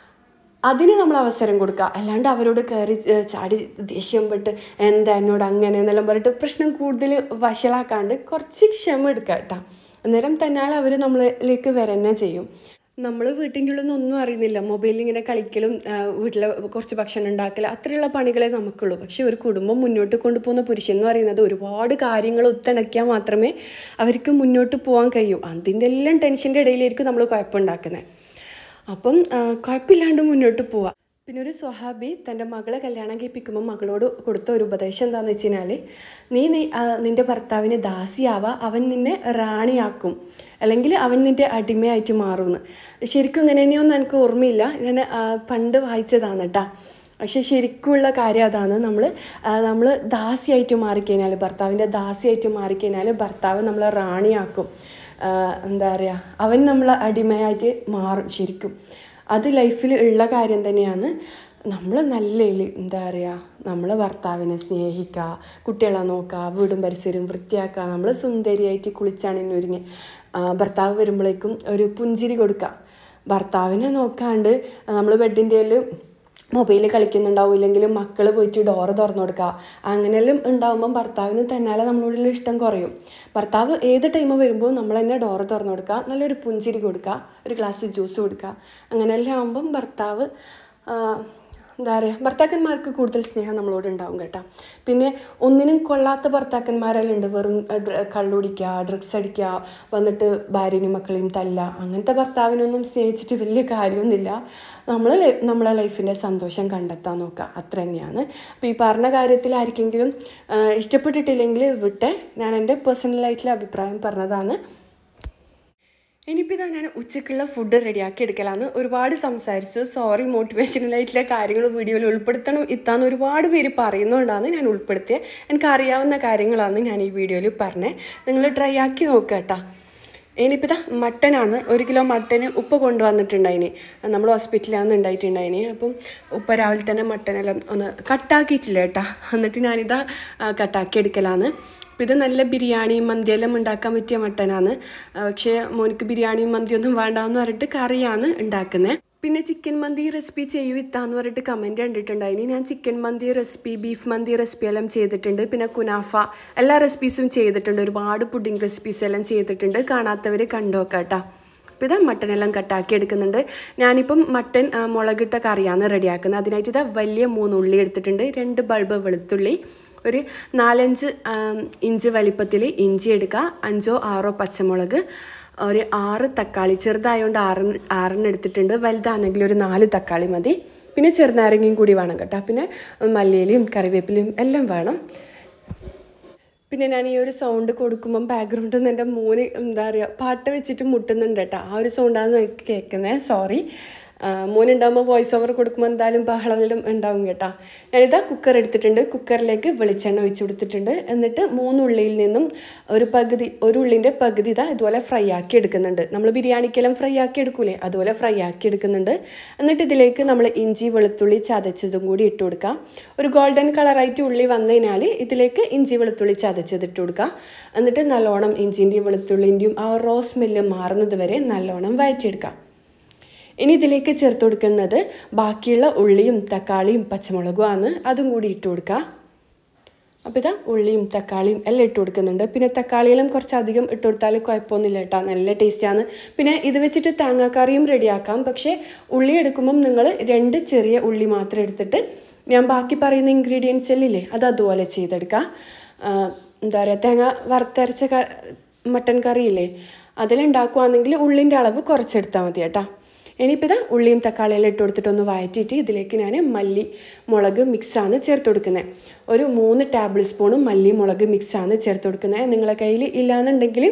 അതിന് നമ്മൾ അവസരം കൊടുക്കുക അല്ലാണ്ട് അവരോട് കയറി ഏഹ്, ചാടി ദേഷ്യം പെട്ട് എന്താ എന്നോട് അങ്ങനെ എന്നെല്ലാം പറഞ്ഞിട്ട് പ്രശ്നം കൂടുതൽ വഷളാക്കാണ്ട് കുറച്ച് ക്ഷമ എടുക്കുക കേട്ടോ അന്നേരം തന്നാൽ അവർ നമ്മളിലേക്ക് വരന്നെ ചെയ്യും നമ്മൾ വീട്ടിൻ്റെ ഉള്ളിൽ നിന്ന് ഒന്നും അറിയുന്നില്ല മൊബൈലിൽ ഇങ്ങനെ കളിക്കലും വീട്ടിൽ കുറച്ച് ഭക്ഷണം ഉണ്ടാക്കൽ അത്രയുള്ള പണികളെ നമുക്കുള്ളൂ പക്ഷേ ഒരു കുടുംബം മുന്നോട്ട് കൊണ്ടുപോകുന്ന പുരുഷൻ എന്ന് പറയുന്നത് ഒരുപാട് കാര്യങ്ങൾ ഒത്തിണക്കിയാൽ മാത്രമേ അവർക്ക് മുന്നോട്ട് പോകാൻ കഴിയൂ അതിൻ്റെ എല്ലാം ടെൻഷൻ്റെ ഇടയിലായിരിക്കും നമ്മൾ കുഴപ്പമുണ്ടാക്കുന്നത് അപ്പം ആ, കുഴപ്പമില്ലാണ്ട് മുന്നോട്ട് പോവാം പിന്നെ ഒരു സ്വഹാബി തൻ്റെ മകളെ കല്യാണം കഴിപ്പിക്കുമ്പോൾ മകളോട് കൊടുത്ത ഒരു ഉപദേശം എന്താണെന്ന് വെച്ച് കഴിഞ്ഞാൽ നീ നീ ആ, നിൻ്റെ ഭർത്താവിന് ദാസിയാവാ അവൻ നിന്നെ റാണിയാക്കും അല്ലെങ്കിൽ അവൻ നിൻ്റെ അടിമയായിട്ട് മാറുമെന്ന് ശരിക്കും ഇങ്ങനെ തന്നെയൊന്നും എനിക്ക് ഓർമ്മയില്ല ഞാൻ ആ, പണ്ട് വായിച്ചതാണ് കേട്ടോ പക്ഷെ ശരിക്കുള്ള കാര്യം അതാണ് നമ്മൾ നമ്മൾ ദാസിയായിട്ട് മാറിക്കഴിഞ്ഞാൽ ഭർത്താവിൻ്റെ ദാസിയായിട്ട് മാറിക്കഴിഞ്ഞാൽ ഭർത്താവ് നമ്മളെ റാണിയാക്കും ആ, എന്താ പറയുക അവൻ നമ്മളെ അടിമയായിട്ട് മാറും ശരിക്കും അത് ലൈഫിൽ ഉള്ള കാര്യം തന്നെയാണ് നമ്മൾ നല്ല ഇല്- എന്താ പറയുക നമ്മൾ ഭർത്താവിനെ സ്നേഹിക്കുക കുട്ടികളെ നോക്കുക വീടും പരിസരവും വൃത്തിയാക്കുക നമ്മൾ സുന്ദരിയായിട്ട് കുളിച്ചാണിന്ന് ഒരുങ്ങി ആ, ഭർത്താവ് വരുമ്പോഴേക്കും ഒരു പുഞ്ചിരി കൊടുക്കുക ഭർത്താവിനെ നോക്കാണ്ട് നമ്മൾ ബെഡിൻ്റെ മൊബൈലിൽ കളിക്കുന്നുണ്ടാവും ഇല്ലെങ്കിൽ മക്കൾ പോയിട്ട് ഡോറ് തുറന്നു കൊടുക്കുക അങ്ങനെയെല്ലാം ഉണ്ടാവുമ്പം ഭർത്താവിന് തന്നാലെ നമ്മളോടുള്ള ഇഷ്ടം കുറയും ഭർത്താവ് ഏത് ടൈം വരുമ്പോൾ നമ്മൾ തന്നെ ഡോറ് തുറന്നു കൊടുക്കുക നല്ലൊരു പുഞ്ചിരി കൊടുക്കുക ഒരു ഗ്ലാസ് ജ്യൂസ് കൊടുക്കുക അങ്ങനെയെല്ലാം ആകുമ്പം ഭർത്താവ് ആ, എന്താ പറയുക ഭർത്താക്കന്മാർക്ക് കൂടുതൽ സ്നേഹം നമ്മളോട് ഉണ്ടാവും കേട്ടോ പിന്നെ ഒന്നിനും കൊള്ളാത്ത ഭർത്താക്കന്മാരെല്ലാം ഉണ്ട് വെറും അഹ്, ഡ്ര- കള്ളുടിക്കുക ഡ്രഗ്സ് അടിക്കുക വന്നിട്ട് ഭാര്യനും മക്കളെയും തല്ല അങ്ങനത്തെ ഭർത്താവിനൊന്നും സ്നേഹിച്ചിട്ട് വലിയ കാര്യമൊന്നുമില്ല നമ്മൾ നമ്മളെ ലൈഫിൻ്റെ സന്തോഷം കണ്ടെത്താൻ നോക്കുക അത്ര തന്നെയാണ് അപ്പോൾ ഈ പറഞ്ഞ കാര്യത്തിൽ ആർക്കെങ്കിലും ആ, ഇഷ്ടപ്പെട്ടിട്ടില്ലെങ്കിൽ വിട്ടെ ഞാൻ എൻ്റെ പേഴ്സണലായിട്ടുള്ള അഭിപ്രായം പറഞ്ഞതാണ് ഇനിയിപ്പോൾ ഇതാ ഞാൻ ഉച്ചക്കുള്ള ഫുഡ് റെഡിയാക്കി എടുക്കലാണ് ഒരുപാട് സംസാരിച്ചു സോറി മോട്ടിവേഷണലായിട്ടുള്ള കാര്യങ്ങൾ വീഡിയോയിൽ ഉൾപ്പെടുത്തണം ഇത്താന്ന് ഒരുപാട് പേര് പറയുന്നതുകൊണ്ടാണ് ഞാൻ ഉൾപ്പെടുത്തിയത് എനിക്ക് അറിയാവുന്ന കാര്യങ്ങളാണ് ഞാൻ ഈ വീഡിയോയിൽ പറഞ്ഞത് നിങ്ങൾ ട്രൈ ആക്കി നോക്കുക കേട്ടോ ഇനിയിപ്പോൾ ഇതാ മട്ടനാണ് ഒരു കിലോ മട്ടന് ഉപ്പ് കൊണ്ടുവന്നിട്ടുണ്ടായിന് നമ്മൾ ഹോസ്പിറ്റലിലാണ് ഉണ്ടായിട്ടുണ്ടായിന് അപ്പം ഉപ്പ രാവിലെ തന്നെ മട്ടനെല്ലാം ഒന്ന് കട്ടാക്കിയിട്ടില്ല കേട്ടോ എന്നിട്ട് ഞാനിതാ ആ, കട്ടാക്കി എടുക്കലാണ് അപ്പോൾ ഇത് നല്ല ബിരിയാണിയും മന്തിയെല്ലാം ഉണ്ടാക്കാൻ പറ്റിയ മട്ടനാണ് ആ, പക്ഷേ മോനിക്ക് ബിരിയാണിയും മന്തിയൊന്നും വേണ്ടാന്ന് പറഞ്ഞിട്ട് കറിയാണ് ഉണ്ടാക്കുന്നത് പിന്നെ ചിക്കൻ മന്തി റെസിപ്പി ചെയ്യൂ ഇത്താന്ന് പറഞ്ഞിട്ട് കമൻറ്റ് കണ്ടിട്ടുണ്ടായിനി ഞാൻ chicken mandi recipe beef mandi recipe എല്ലാം ചെയ്തിട്ടുണ്ട് പിന്നെ കുനാഫ എല്ലാ റെസിപ്പീസും ചെയ്തിട്ടുണ്ട് ഒരുപാട് പുഡിംഗ് റെസിപ്പീസ് എല്ലാം ചെയ്തിട്ടുണ്ട് കാണാത്തവർ കണ്ടോക്കാട്ടോ അപ്പോൾ ഇതാ മട്ടനെല്ലാം കട്ടാക്കി എടുക്കുന്നുണ്ട് ഞാനിപ്പം മട്ടൻ ആ, മുളകിട്ട കറിയാണ് റെഡിയാക്കുന്നത് അതിനായിട്ട് ഇതാ വലിയ മൂന്ന് ഉള്ളി എടുത്തിട്ടുണ്ട് രണ്ട് ബൾബ് വെളുത്തുള്ളി ഒരു നാലഞ്ച് ആ, ഇഞ്ച് വലിപ്പത്തിൽ ഇഞ്ചി എടുക്കുക അഞ്ചോ ആറോ പച്ചമുളക് ഒരു ആറ് തക്കാളി ചെറുതായതുകൊണ്ട് ആറ് ആറെണ്ണം എടുത്തിട്ടുണ്ട് വലുതാണെങ്കിൽ ഒരു നാല് തക്കാളി മതി പിന്നെ ചെറുനാരങ്ങയും കൂടി വേണം കേട്ടോ പിന്നെ മല്ലിയിലയും കറിവേപ്പിലയും എല്ലാം വേണം പിന്നെ ഞാൻ ഈ ഒരു സൗണ്ട് കൊടുക്കുമ്പം ബാക്ക്ഗ്രൗണ്ടിൽ നിന്ന് എൻ്റെ മോന് എന്താ പറയുക പാട്ട് വെച്ചിട്ട് മുട്ടുന്നുണ്ട് കേട്ടോ ആ ഒരു സൗണ്ടാണ് എനിക്ക് കേൾക്കുന്നത് സോറി മോനുണ്ടാകുമ്പോൾ വോയിസ് ഓവർ കൊടുക്കുമ്പോൾ എന്തായാലും ബഹളമെല്ലാം ഉണ്ടാവും കേട്ടോ ഞാനിതാ കുക്കർ എടുത്തിട്ടുണ്ട് കുക്കറിലേക്ക് വെളിച്ചെണ്ണ ഒഴിച്ച് കൊടുത്തിട്ടുണ്ട് എന്നിട്ട് മൂന്ന് ഉള്ളിയിൽ നിന്നും ഒരു പകുതി ഒരു ഉള്ളിൻ്റെ പകുതി ഇതാ ഇതുപോലെ ഫ്രൈ ആക്കി എടുക്കുന്നുണ്ട് നമ്മൾ ബിരിയാണിക്കെല്ലാം ഫ്രൈ ആക്കി എടുക്കൂലേ അതുപോലെ ഫ്രൈ ആക്കി എടുക്കുന്നുണ്ട് എന്നിട്ട് ഇതിലേക്ക് നമ്മൾ ഇഞ്ചി വെളുത്തുള്ളി ചതച്ചതും കൂടി ഇട്ട് കൊടുക്കുക ഒരു ഗോൾഡൻ കളറായിട്ട് ഉള്ളി വന്നു കഴിഞ്ഞാൽ ഇതിലേക്ക് ഇഞ്ചി വെളുത്തുള്ളി ചതച്ചത് ഇട്ട് കൊടുക്കുക എന്നിട്ട് നല്ലോണം ഇഞ്ചിൻ്റെയും വെളുത്തുള്ളിൻ്റെയും ആ റോ സ്മെല്ല് മാറുന്നത് വരെ നല്ലോണം വഴറ്റിയെടുക്കാം ഇനി ഇതിലേക്ക് ചേർത്ത് കൊടുക്കുന്നത് ബാക്കിയുള്ള ഉള്ളിയും തക്കാളിയും പച്ചമുളകുമാണ് അതും കൂടി ഇട്ട് കൊടുക്കുക അപ്പോൾ ഇതാ ഉള്ളിയും തക്കാളിയും എല്ലാം ഇട്ട് കൊടുക്കുന്നുണ്ട് പിന്നെ തക്കാളിയെല്ലാം കുറച്ചധികം ഇട്ട് കൊടുത്താൽ കുഴപ്പമൊന്നുമില്ല കേട്ടോ നല്ല ടേസ്റ്റാണ് പിന്നെ ഇത് വെച്ചിട്ട് തേങ്ങാക്കറിയും റെഡിയാക്കാം പക്ഷേ ഉള്ളി എടുക്കുമ്പം നിങ്ങൾ രണ്ട് ചെറിയ ഉള്ളി മാത്രം എടുത്തിട്ട് ഞാൻ ബാക്കി പറയുന്ന ഇൻഗ്രീഡിയൻസ് എല്ലാം ഇല്ലേ അത് അതുപോലെ ചെയ്തെടുക്കുക ആ, എന്താ പറയുക തേങ്ങ വറുത്തരച്ച ക മട്ടൻ കറിയില്ലേ അതിലുണ്ടാക്കുവാണെങ്കിൽ ഉള്ളിൻ്റെ അളവ് കുറച്ചെടുത്താൽ മതി കേട്ടോ ഇനിയിപ്പോൾ ഇതാ ഉള്ളിയും തക്കാളിയെല്ലാം ഇട്ട് കൊടുത്തിട്ടൊന്ന് വഴറ്റിയിട്ട് ഇതിലേക്ക് ഞാൻ മല്ലി മുളക് മിക്സാണ് ചേർത്ത് കൊടുക്കുന്നത് ഒരു മൂന്ന് ടേബിൾ സ്പൂണും മല്ലി മുളക് മിക്സാണ് ചേർത്ത് കൊടുക്കുന്നത് നിങ്ങളെ കയ്യിൽ ഇല്ലാന്നുണ്ടെങ്കിൽ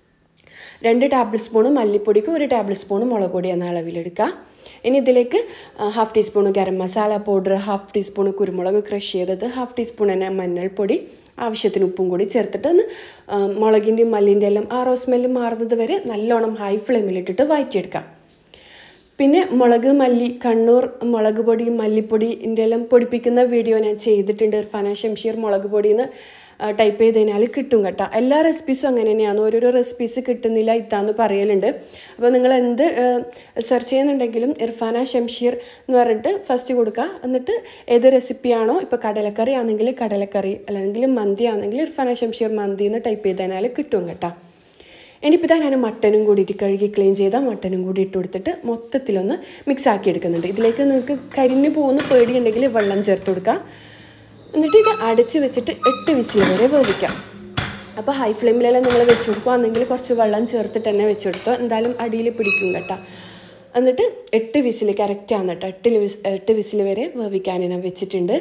രണ്ട് ടേബിൾ സ്പൂണ് മല്ലിപ്പൊടിക്ക് ഒരു ടേബിൾ സ്പൂണ് മുളക് പൊടി എന്ന അളവിലെടുക്കുക ഇനി ഇതിലേക്ക് ആ, half teaspoon garam masala powder half teaspoon കുരുമുളക് ക്രഷ് ചെയ്തത് ഹാഫ് ടീസ്പൂൺ തന്നെ മഞ്ഞൾപ്പൊടി ആവശ്യത്തിന് ഉപ്പും കൂടി ചേർത്തിട്ട് ഒന്ന് ആ, മുളകിൻ്റെയും മല്ലിൻ്റെ എല്ലാം ആ റോ സ്മെല്ല് മാറുന്നത് വരെ നല്ലോണം ഹൈ ഫ്ലെയിമിലിട്ടിട്ട് വഴറ്റിയെടുക്കാം പിന്നെ മുളക് മല്ലി കണ്ണൂർ മുളക് പൊടി മല്ലിപ്പൊടിൻ്റെ എല്ലാം പൊടിപ്പിക്കുന്ന വീഡിയോ ഞാൻ ചെയ്തിട്ടുണ്ട് ഇർഫാന ഷംഷീർ മുളക് പൊടിന്ന് ടൈപ്പ് ചെയ്ത് കഴിഞ്ഞാൽ കിട്ടും കേട്ടോ എല്ലാ റെസിപ്പീസും അങ്ങനെ തന്നെയാണ് ഓരോരോ റെസിപ്പീസ് കിട്ടുന്നില്ല ഇത്താന്ന് പറയലുണ്ട് അപ്പോൾ നിങ്ങൾ എന്ത് സെർച്ച് ചെയ്യുന്നുണ്ടെങ്കിലും ഇർഫാന ഷംഷീർ എന്ന് പറഞ്ഞിട്ട് ഫസ്റ്റ് കൊടുക്കുക എന്നിട്ട് ഏത് റെസിപ്പിയാണോ ഇപ്പോൾ കടലക്കറി ആണെങ്കിൽ കടലക്കറി അല്ലെങ്കിൽ മന്തി ആണെങ്കിൽ ഇർഫാന ഷംഷീർ മന്തി എന്ന് ടൈപ്പ് ചെയ്ത് കഴിഞ്ഞാൽ കിട്ടും കേട്ടോ ഇനിയിപ്പോൾ ഇതാ ഞാൻ മട്ടനും കൂടിയിട്ട് കഴുകി ക്ലീൻ ചെയ്ത മട്ടനും കൂടി ഇട്ട് കൊടുത്തിട്ട് മൊത്തത്തിലൊന്ന് മിക്സ് ആക്കി എടുക്കുന്നുണ്ട് ഇതിലേക്ക് നിങ്ങൾക്ക് കരിഞ്ഞു പോകുന്ന പേടിയുണ്ടെങ്കിൽ വെള്ളം ചേർത്ത് കൊടുക്കുക എന്നിട്ട് ഇത് അടച്ച് വെച്ചിട്ട് എട്ട് വിസിൽ വരെ വേവിക്കാം അപ്പോൾ ഹൈ ഫ്ലെയിമിലെല്ലാം നിങ്ങൾ വെച്ച് കൊടുക്കുകയാണെങ്കിൽ കുറച്ച് വെള്ളം ചേർത്തിട്ട് തന്നെ വെച്ചെടുത്തോ എന്തായാലും അടിയിൽ പിടിക്കും കേട്ടോ എന്നിട്ട് എട്ട് വിസിൽ കറക്റ്റാണ് കേട്ടോ എട്ട് വിസ് എട്ട് വിസിൽ വരെ വേവിക്കാൻ ഞാൻ വെച്ചിട്ടുണ്ട്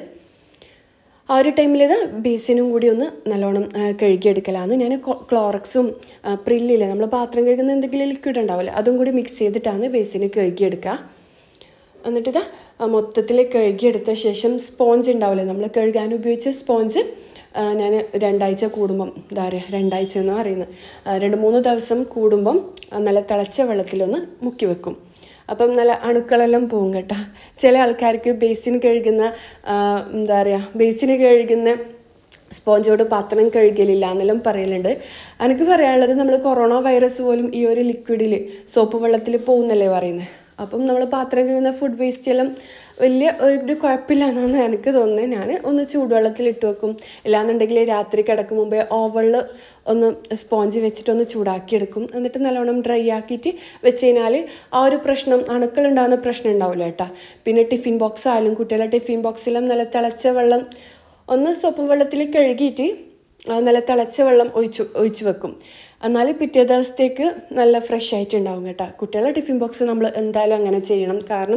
ആ ഒരു ടൈമിൽ ഇത് ബേസിനും കൂടി ഒന്ന് നല്ലോണം ആ, കഴുകിയെടുക്കലാണ് ഞാൻ ക്ലോറക്സും പ്രില്ലില്ലേ നമ്മൾ പാത്രം കഴുകുന്ന എന്തെങ്കിലും ലിക്വിഡ് ഉണ്ടാവില്ലേ അതും കൂടി മിക്സ് ചെയ്തിട്ടാണ് ബേസിന് കഴുകിയെടുക്കുക എന്നിട്ട് ഇതാ മൊത്തത്തിൽ കഴുകിയെടുത്ത ശേഷം സ്പോഞ്ച് ഉണ്ടാവില്ലേ നമ്മൾ കഴുകാൻ ഉപയോഗിച്ച സ്പോഞ്ച് ഞാൻ രണ്ടാഴ്ച കൂടുമ്പം എന്താ പറയുക രണ്ടാഴ്ച എന്ന് പറയുന്നത് ആ, രണ്ട് മൂന്ന് ദിവസം കൂടുമ്പം ആ, നല്ല തിളച്ച വെള്ളത്തിലൊന്ന് മുക്കി വെക്കും അപ്പം നല്ല അണുക്കളെല്ലാം പോകും കേട്ടോ ചില ആൾക്കാർക്ക് ബേസിന് കഴുകുന്ന ആ, എന്താ പറയുക ബേസിന് കഴുകുന്ന സ്പോഞ്ചോട് പാത്രം കഴുകലില്ല എന്നെല്ലാം പറയലുണ്ട് എനിക്ക് പറയാനുള്ളത് നമ്മൾ കൊറോണ വൈറസ് പോലും ഈ ഒരു ലിക്വിഡിൽ സോപ്പ് വെള്ളത്തിൽ പോകുന്നല്ലേ പറയുന്നത് അപ്പം നമ്മൾ പാത്രം കഴുകുന്ന ഫുഡ് വേസ്റ്റ് എല്ലാം വലിയ ഒരു കുഴപ്പമില്ല എന്നാണ് എനിക്ക് തോന്നുന്നത് ഞാൻ ഒന്ന് ചൂടുവെള്ളത്തിൽ ഇട്ട് വെക്കും ഇല്ലാന്നുണ്ടെങ്കിൽ രാത്രി കിടക്കും മുമ്പേ ഓവളിൽ ഒന്ന് സ്പോഞ്ച് വെച്ചിട്ടൊന്ന് ചൂടാക്കിയെടുക്കും എന്നിട്ട് നല്ലോണം ഡ്രൈ ആക്കിയിട്ട് വെച്ച് കഴിഞ്ഞാൽ ആ ഒരു പ്രശ്നം അണുക്കളുണ്ടാകുന്ന പ്രശ്നം ഉണ്ടാവില്ല കേട്ടോ പിന്നെ ടിഫിൻ ബോക്സ് ആയാലും കുട്ടികളുടെ ടിഫിൻ ബോക്സിലും നല്ല തിളച്ച വെള്ളം ഒന്ന് സോപ്പ് വെള്ളത്തിൽ കഴുകിയിട്ട് ആ നല്ല തിളച്ച വെള്ളം ഒഴിച്ചു ഒഴിച്ചു വെക്കും എന്നാൽ പിറ്റേ ദിവസത്തേക്ക് നല്ല ഫ്രഷ് ആയിട്ടുണ്ടാവും കേട്ടോ കുട്ടികളെ ടിഫിൻ ബോക്സ് നമ്മൾ എന്തായാലും അങ്ങനെ ചെയ്യണം കാരണം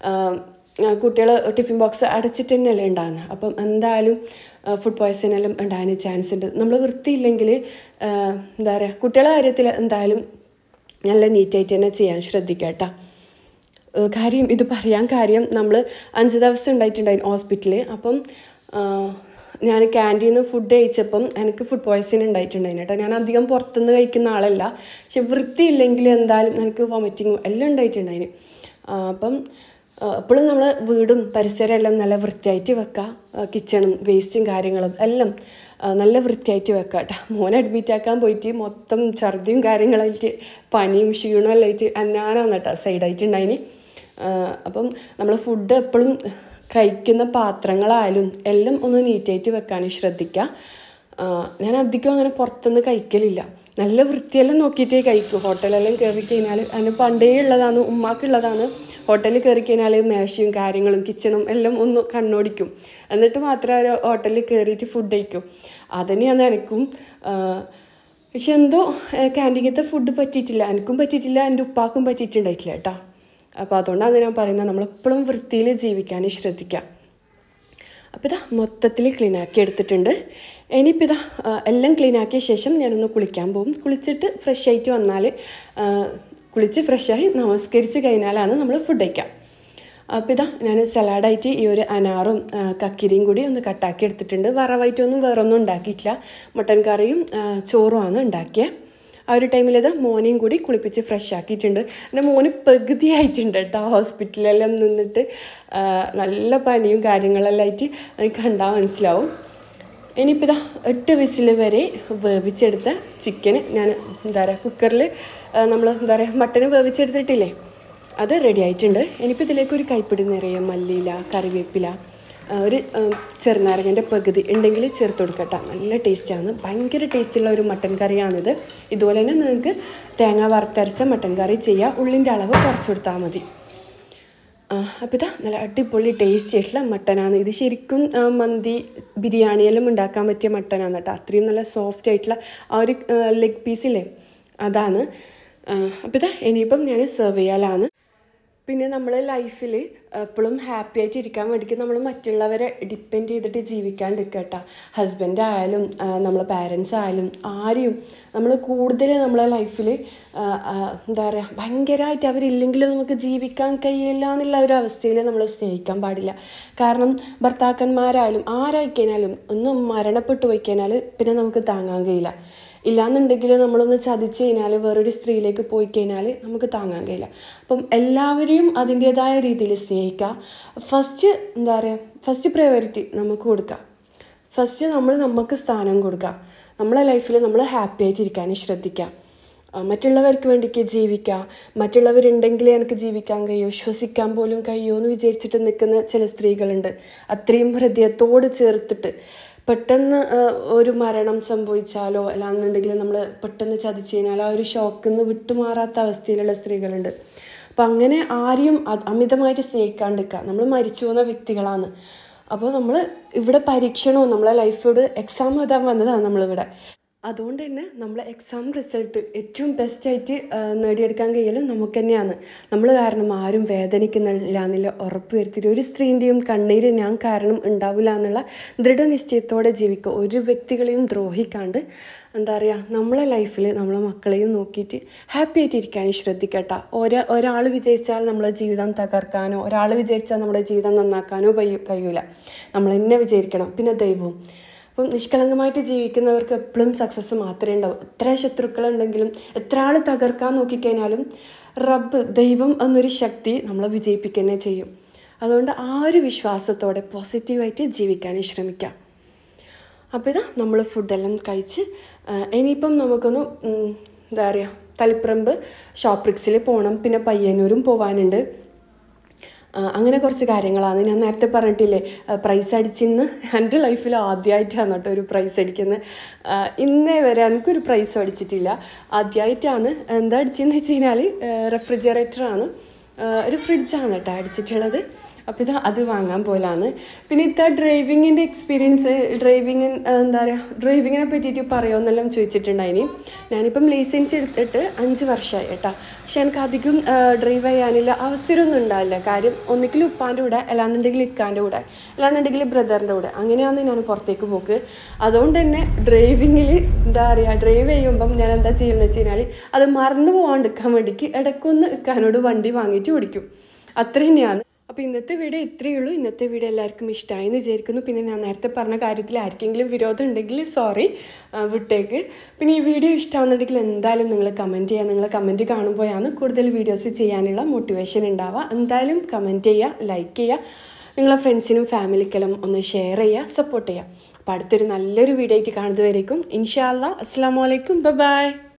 കുട്ടികൾ ടിഫിൻ ബോക്സ് അടച്ചിട്ട് തന്നെയല്ലേ ഉണ്ടാകുന്നത് അപ്പം എന്തായാലും ഫുഡ് പോയ്സൺ എല്ലാം ഉണ്ടാകാൻ ചാൻസ് ഉണ്ട് നമ്മൾ വൃത്തിയില്ലെങ്കിൽ ആ, എന്താ പറയുക കുട്ടികളുടെ കാര്യത്തിൽ എന്തായാലും നല്ല നീറ്റായിട്ട് തന്നെ ചെയ്യാൻ ശ്രദ്ധിക്കുക കേട്ടോ ഏഹ് കാര്യം ഇത് പറയാൻ കാര്യം നമ്മൾ അഞ്ച് ദിവസം ഉണ്ടായിട്ടുണ്ടായിരുന്നു ഹോസ്പിറ്റലിൽ അപ്പം ആഹ് ഞാൻ ക്യാൻറ്റീനിൽ നിന്ന് ഫുഡ് കഴിച്ചപ്പം എനിക്ക് ഫുഡ് പോയ്സൺ ഉണ്ടായിട്ടുണ്ടായിരുന്നു കേട്ടോ ഞാൻ അധികം പുറത്തുനിന്ന് കഴിക്കുന്ന ആളല്ല പക്ഷെ വൃത്തിയില്ലെങ്കിൽ എന്തായാലും എനിക്ക് വോമിറ്റിങ്ങും എല്ലാം ഉണ്ടായിട്ടുണ്ടായിരുന്നു ആഹ് അപ്പം എപ്പോഴും നമ്മൾ വീടും പരിസരം എല്ലാം നല്ല വൃത്തിയായിട്ട് വെക്കുക കിച്ചണും വേസ്റ്റും കാര്യങ്ങളും എല്ലാം ആ, നല്ല വൃത്തിയായിട്ട് വെക്കുക കേട്ടോ മോനെ അഡ്മിറ്റ് ആക്കാൻ പോയിട്ട് മൊത്തം ഛർദിയും കാര്യങ്ങളായിട്ട് പനിയും ക്ഷീണവും എല്ലാം ആയിട്ട് അന്നാനാന്ന് കേട്ടോ സൈഡായിട്ടുണ്ടായിന് അപ്പം നമ്മൾ ഫുഡ് എപ്പോഴും കഴിക്കുന്ന പാത്രങ്ങളായാലും എല്ലാം ഒന്ന് നീറ്റായിട്ട് വെക്കാൻ ശ്രദ്ധിക്കുക ആ, ഞാൻ അധികം അങ്ങനെ പുറത്തുനിന്ന് കഴിക്കലില്ല നല്ല വൃത്തിയെല്ലാം നോക്കിയിട്ടേ കഴിക്കൂ ഹോട്ടലെല്ലാം കയറി കഴിഞ്ഞാൽ അതിന് പണ്ടേ ഉള്ളതാണ് ഉമ്മാക്കുള്ളതാണ് ഹോട്ടലിൽ കയറി കഴിഞ്ഞാൽ മേശയും കാര്യങ്ങളും കിച്ചണും എല്ലാം ഒന്ന് കണ്ണോടിക്കും എന്നിട്ട് മാത്രമേ ഒരു ഹോട്ടലിൽ കയറിയിട്ട് ഫുഡ് കഴിക്കും അതുതന്നെയാണ് എനിക്കും ആ, പക്ഷെ എന്തോ ക്യാൻറ്റീനത്തെ ഫുഡ് പറ്റിയിട്ടില്ല എനിക്കും പറ്റിയിട്ടില്ല എൻ്റെ ഉപ്പാക്കും പറ്റിയിട്ടുണ്ടായിട്ടില്ല കേട്ടോ അപ്പോൾ അതുകൊണ്ടാണ് ഞാൻ പറയുന്നത് നമ്മളെപ്പോഴും വൃത്തിയിൽ ജീവിക്കാൻ ശ്രദ്ധിക്കാം അപ്പോൾ ഇതാ മൊത്തത്തിൽ ക്ലീൻ ആക്കി എടുത്തിട്ടുണ്ട് ഇനിയിപ്പോൾ ഇതാ ആ, എല്ലാം ക്ലീൻ ആക്കിയ ശേഷം ഞാനൊന്ന് കുളിക്കാൻ പോകും കുളിച്ചിട്ട് ഫ്രഷ് ആയിട്ട് വന്നാൽ ആ, കുളിച്ച് ഫ്രഷായി നമസ്കരിച്ച് കഴിഞ്ഞാലാണ് നമ്മൾ ഫുഡ് കഴിക്കുക അപ്പോൾ ഇതാ ഞാൻ സലാഡായിട്ട് ഈ ഒരു അനാറും ആ, കക്കിരിയും കൂടി ഒന്ന് കട്ടാക്കി എടുത്തിട്ടുണ്ട് വറവായിട്ടൊന്നും വേറൊന്നും ഉണ്ടാക്കിയിട്ടില്ല മട്ടൻ കറിയും ആ, ചോറുമാണ് ഉണ്ടാക്കിയത് ആ ഒരു ടൈമിൽ ഇത് മോനെയും കൂടി കുളിപ്പിച്ച് ഫ്രഷ് ആക്കിയിട്ടുണ്ട് എൻ്റെ മോന് പകുതി ആയിട്ടുണ്ട് കേട്ടോ ഹോസ്പിറ്റലിലെല്ലാം നിന്നിട്ട് ആ, നല്ല പനിയും കാര്യങ്ങളെല്ലാം ആയിട്ട് എനിക്ക് കണ്ടാൽ മനസ്സിലാവും ഇനിയിപ്പോൾ ഇതാ എട്ട് വിസിൽ വരെ വേവിച്ചെടുത്ത ചിക്കന് ഞാൻ എന്താ പറയുക കുക്കറിൽ നമ്മൾ എന്താ പറയുക മട്ടന് വേവിച്ചെടുത്തിട്ടില്ലേ അത് റെഡി ആയിട്ടുണ്ട് ഇനിയിപ്പോൾ ഇതിലേക്ക് ഒരു കൈപ്പിടി നിറയെ മല്ലിയില കറിവേപ്പില ആ, ഒരു ആ, ചെറുനാരങ്ങൻ്റെ പകുതി ഉണ്ടെങ്കിൽ ചേർത്ത് കൊടുക്കട്ടെ നല്ല ടേസ്റ്റാണ് ഭയങ്കര ടേസ്റ്റുള്ള ഒരു മട്ടൻ കറിയാണിത് ഇതുപോലെ തന്നെ നിങ്ങൾക്ക് തേങ്ങ വറുത്തരച്ച മട്ടൻ കറി ചെയ്യുക ഉള്ളിൻ്റെ അളവ് കുറച്ച് കൊടുത്താൽ മതി അപ്പോൾ ഇതാ നല്ല അടിപൊളി ടേസ്റ്റി ആയിട്ടുള്ള മട്ടനാണ് ഇത് ശരിക്കും ആ, മന്തി ബിരിയാണിയെല്ലാം ഉണ്ടാക്കാൻ പറ്റിയ മട്ടനാണ് കേട്ടോ അത്രയും നല്ല സോഫ്റ്റ് ആയിട്ടുള്ള ആ ഒരു ലെഗ് പീസില്ലേ അതാണ് അപ്പോൾ ഇതാ ഇനിയിപ്പം ഞാൻ സെർവ് ചെയ്യാലാണ് പിന്നെ നമ്മൾ ലൈഫിൽ എപ്പോഴും ഹാപ്പി ആയിട്ട് ഇരിക്കാൻ വേണ്ടിയിട്ട് നമ്മൾ മറ്റുള്ളവരെ ഡിപ്പെൻഡ് ചെയ്തിട്ട് ജീവിക്കാണ്ടിരിക്കുക കേട്ടോ ഹസ്ബൻഡ് ആയാലും നമ്മളെ പാരൻസ് ആയാലും ആരെയും നമ്മൾ കൂടുതൽ നമ്മളെ ലൈഫിൽ എന്താ പറയുക ഭയങ്കരമായിട്ട് അവരില്ലെങ്കിൽ നമുക്ക് ജീവിക്കാൻ കഴിയില്ല എന്നുള്ള ഒരു അവസ്ഥയിൽ നമ്മൾ സ്നേഹിക്കാൻ പാടില്ല കാരണം ഭർത്താക്കന്മാരായാലും ആരായി കഴിഞ്ഞാലും ഒന്ന് മരണപ്പെട്ടു പോയി കഴിഞ്ഞാൽ പിന്നെ നമുക്ക് താങ്ങാൻ കഴിയില്ല ഇല്ലാന്നുണ്ടെങ്കിൽ നമ്മളൊന്ന് ചതിച്ച് കഴിഞ്ഞാൽ വേറൊരു സ്ത്രീയിലേക്ക് പോയി കഴിഞ്ഞാൽ നമുക്ക് താങ്ങാൻ കഴിയില്ല അപ്പം എല്ലാവരെയും അതിൻ്റേതായ രീതിയിൽ സ്നേഹിക്കുക ഫസ്റ്റ് എന്താ പറയുക ഫസ്റ്റ് പ്രയോറിറ്റി നമുക്ക് കൊടുക്കുക ഫസ്റ്റ് നമ്മൾ നമുക്ക് സ്ഥാനം കൊടുക്കുക നമ്മളെ ലൈഫിൽ നമ്മൾ ഹാപ്പി ആയിട്ടിരിക്കാൻ ശ്രദ്ധിക്കുക ആ, മറ്റുള്ളവർക്ക് വേണ്ടിക്ക് ജീവിക്കുക മറ്റുള്ളവരുണ്ടെങ്കിലേ എനിക്ക് ജീവിക്കാൻ കഴിയൂ ശ്വസിക്കാൻ പോലും കഴിയുമോ എന്ന് വിചാരിച്ചിട്ട് നിൽക്കുന്ന ചില സ്ത്രീകളുണ്ട് അത്രയും ഹൃദയത്തോട് ചേർത്തിട്ട് പെട്ടെന്ന് ആ, ഒരു മരണം സംഭവിച്ചാലോ അല്ലാന്നുണ്ടെങ്കിൽ നമ്മൾ പെട്ടെന്ന് ചതിച്ചു കഴിഞ്ഞാൽ ആ ഒരു ഷോക്കിൽ നിന്ന് വിട്ടുമാറാത്ത അവസ്ഥയിലുള്ള സ്ത്രീകളുണ്ട് അപ്പം അങ്ങനെ ആരെയും അത് അമിതമായിട്ട് സ്നേഹിക്കാണ്ടിരിക്കുക നമ്മൾ മരിച്ചു പോകുന്ന വ്യക്തികളാണ് അപ്പോൾ നമ്മൾ ഇവിടെ പരീക്ഷണവും നമ്മളെ ലൈഫോട് എക്സാം എഴുതാൻ വന്നതാണ് നമ്മളിവിടെ അതുകൊണ്ട് തന്നെ നമ്മളെ എക്സാം റിസൾട്ട് ഏറ്റവും ബെസ്റ്റായിട്ട് നേടിയെടുക്കാൻ കഴിയലും നമുക്ക് തന്നെയാണ് നമ്മൾ കാരണം ആരും വേദനിക്കുന്നില്ല എന്നുള്ള ഉറപ്പ് വരുത്തിയിട്ട് ഒരു സ്ത്രീൻ്റെയും കണ്ണീര് ഞാൻ കാരണം ഉണ്ടാവില്ല എന്നുള്ള ദൃഢനിശ്ചയത്തോടെ ജീവിക്കുക ഒരു വ്യക്തികളെയും ദ്രോഹിക്കാണ്ട് എന്താ പറയുക നമ്മളെ ലൈഫിൽ നമ്മളെ മക്കളെയും നോക്കിയിട്ട് ഹാപ്പി ആയിട്ട് ഇരിക്കാൻ ശ്രദ്ധിക്കട്ടെ ഒരാ ഒരാൾ വിചാരിച്ചാൽ നമ്മളെ ജീവിതം തകർക്കാനോ ഒരാൾ വിചാരിച്ചാൽ നമ്മുടെ ജീവിതം നന്നാക്കാനോ കഴിയൂ കഴിയൂല നമ്മൾ തന്നെ വിചാരിക്കണം പിന്നെ ദൈവവും അപ്പം നിഷ്കളങ്കമായിട്ട് ജീവിക്കുന്നവർക്ക് എപ്പോഴും സക്സസ് മാത്രമേ ഉണ്ടാവും എത്ര ശത്രുക്കളുണ്ടെങ്കിലും എത്ര ആൾ തകർക്കാൻ നോക്കിക്കഴിഞ്ഞാലും റബ്ബ് ദൈവം എന്നൊരു ശക്തി നമ്മളെ വിജയിപ്പിക്കുക ചെയ്യും അതുകൊണ്ട് ആ ഒരു വിശ്വാസത്തോടെ പോസിറ്റീവായിട്ട് ജീവിക്കാൻ ശ്രമിക്കാം അപ്പോൾ ഇതാ നമ്മൾ ഫുഡെല്ലാം കഴിച്ച് ഇനിയിപ്പം നമുക്കൊന്ന് എന്താ പറയുക തളിപ്പറമ്പ് ഷോപ്രിക്സിൽ പോകണം പിന്നെ പയ്യന്നൂരും പോകാനുണ്ട് അങ്ങനെ കുറച്ച് കാര്യങ്ങളാണ് ഞാൻ നേരത്തെ പറഞ്ഞിട്ടില്ലേ പ്രൈസ് അടിച്ചിന്ന് എൻ്റെ ലൈഫിൽ ആദ്യമായിട്ടാണ് കേട്ടോ ഒരു പ്രൈസ് അടിക്കുന്നത് ഇന്നേ വരെ എനിക്കൊരു പ്രൈസ് അടിച്ചിട്ടില്ല ആദ്യമായിട്ടാണ് എന്താ അടിച്ചതെന്ന് വെച്ച് കഴിഞ്ഞാൽ റെഫ്രിജറേറ്ററാണ് ഒരു ഫ്രിഡ്ജാണ് കേട്ടോ അടിച്ചിട്ടുള്ളത് അപ്പോൾ ഇത് അത് വാങ്ങാൻ പോലാണ് പിന്നെ ഇത്ത ഡ്രൈവിങ്ങിൻ്റെ എക്സ്പീരിയൻസ് ഡ്രൈവിങ് എന്താ പറയുക ഡ്രൈവിങ്ങിനെ പറ്റിയിട്ട് പറയുമെന്നെല്ലാം ചോദിച്ചിട്ടുണ്ടായിനി ഞാനിപ്പം ലൈസൻസ് എടുത്തിട്ട് അഞ്ച് വർഷമായി കേട്ടോ പക്ഷെ എനിക്ക് അധികം ഡ്രൈവ് ചെയ്യാനുള്ള അവസരമൊന്നും ഉണ്ടാവില്ല കാര്യം ഒന്നുകിൽ ഉപ്പാൻ്റെ കൂടെ അല്ലാന്നുണ്ടെങ്കിൽ ഇക്കാൻ്റെ കൂടെ അല്ലാന്നുണ്ടെങ്കിൽ ബ്രദറിൻ്റെ കൂടെ അങ്ങനെയാണ് ഞാൻ പുറത്തേക്ക് പോക്ക് അതുകൊണ്ട് തന്നെ ഡ്രൈവിങ്ങിൽ എന്താ പറയുക ഡ്രൈവ് ചെയ്യുമ്പം ഞാൻ എന്താ ചെയ്യുന്നത് വെച്ച് കഴിഞ്ഞാൽ അത് മറന്നു പോകാണ്ടിരിക്കാൻ വേണ്ടിക്ക് ഇടയ്ക്കൊന്ന് ഇക്കാനോട് വണ്ടി വാങ്ങിയിട്ട് ഓടിക്കും അത്ര തന്നെയാണ് അപ്പോൾ ഇന്നത്തെ വീഡിയോ ഇത്രയേ ഉള്ളൂ ഇന്നത്തെ വീഡിയോ എല്ലാവർക്കും ഇഷ്ടമായി എന്ന് വിചാരിക്കുന്നു പിന്നെ ഞാൻ നേരത്തെ പറഞ്ഞ കാര്യത്തിൽ ആർക്കെങ്കിലും വിരോധം ഉണ്ടെങ്കിൽ സോറി വിട്ടേക്ക് പിന്നെ ഈ വീഡിയോ ഇഷ്ടമാണെന്നുണ്ടെങ്കിൽ എന്തായാലും നിങ്ങൾ കമൻറ്റ് ചെയ്യുക നിങ്ങൾ കമൻറ്റ് കാണുമ്പോഴാണ് കൂടുതൽ വീഡിയോസ് ചെയ്യാനുള്ള മോട്ടിവേഷൻ ഉണ്ടാവുക എന്തായാലും കമൻറ്റ് ചെയ്യുക ലൈക്ക് ചെയ്യുക നിങ്ങളെ ഫ്രണ്ട്സിനും ഫാമിലിക്കെല്ലാം ഒന്ന് ഷെയർ ചെയ്യുക സപ്പോർട്ട് ചെയ്യുക അപ്പോൾ അടുത്തൊരു നല്ലൊരു വീഡിയോ ആയിട്ട് കാണുന്നതുവരേക്കും ഇൻഷാല്ല അസ്സാം വലൈക്കും ബൈ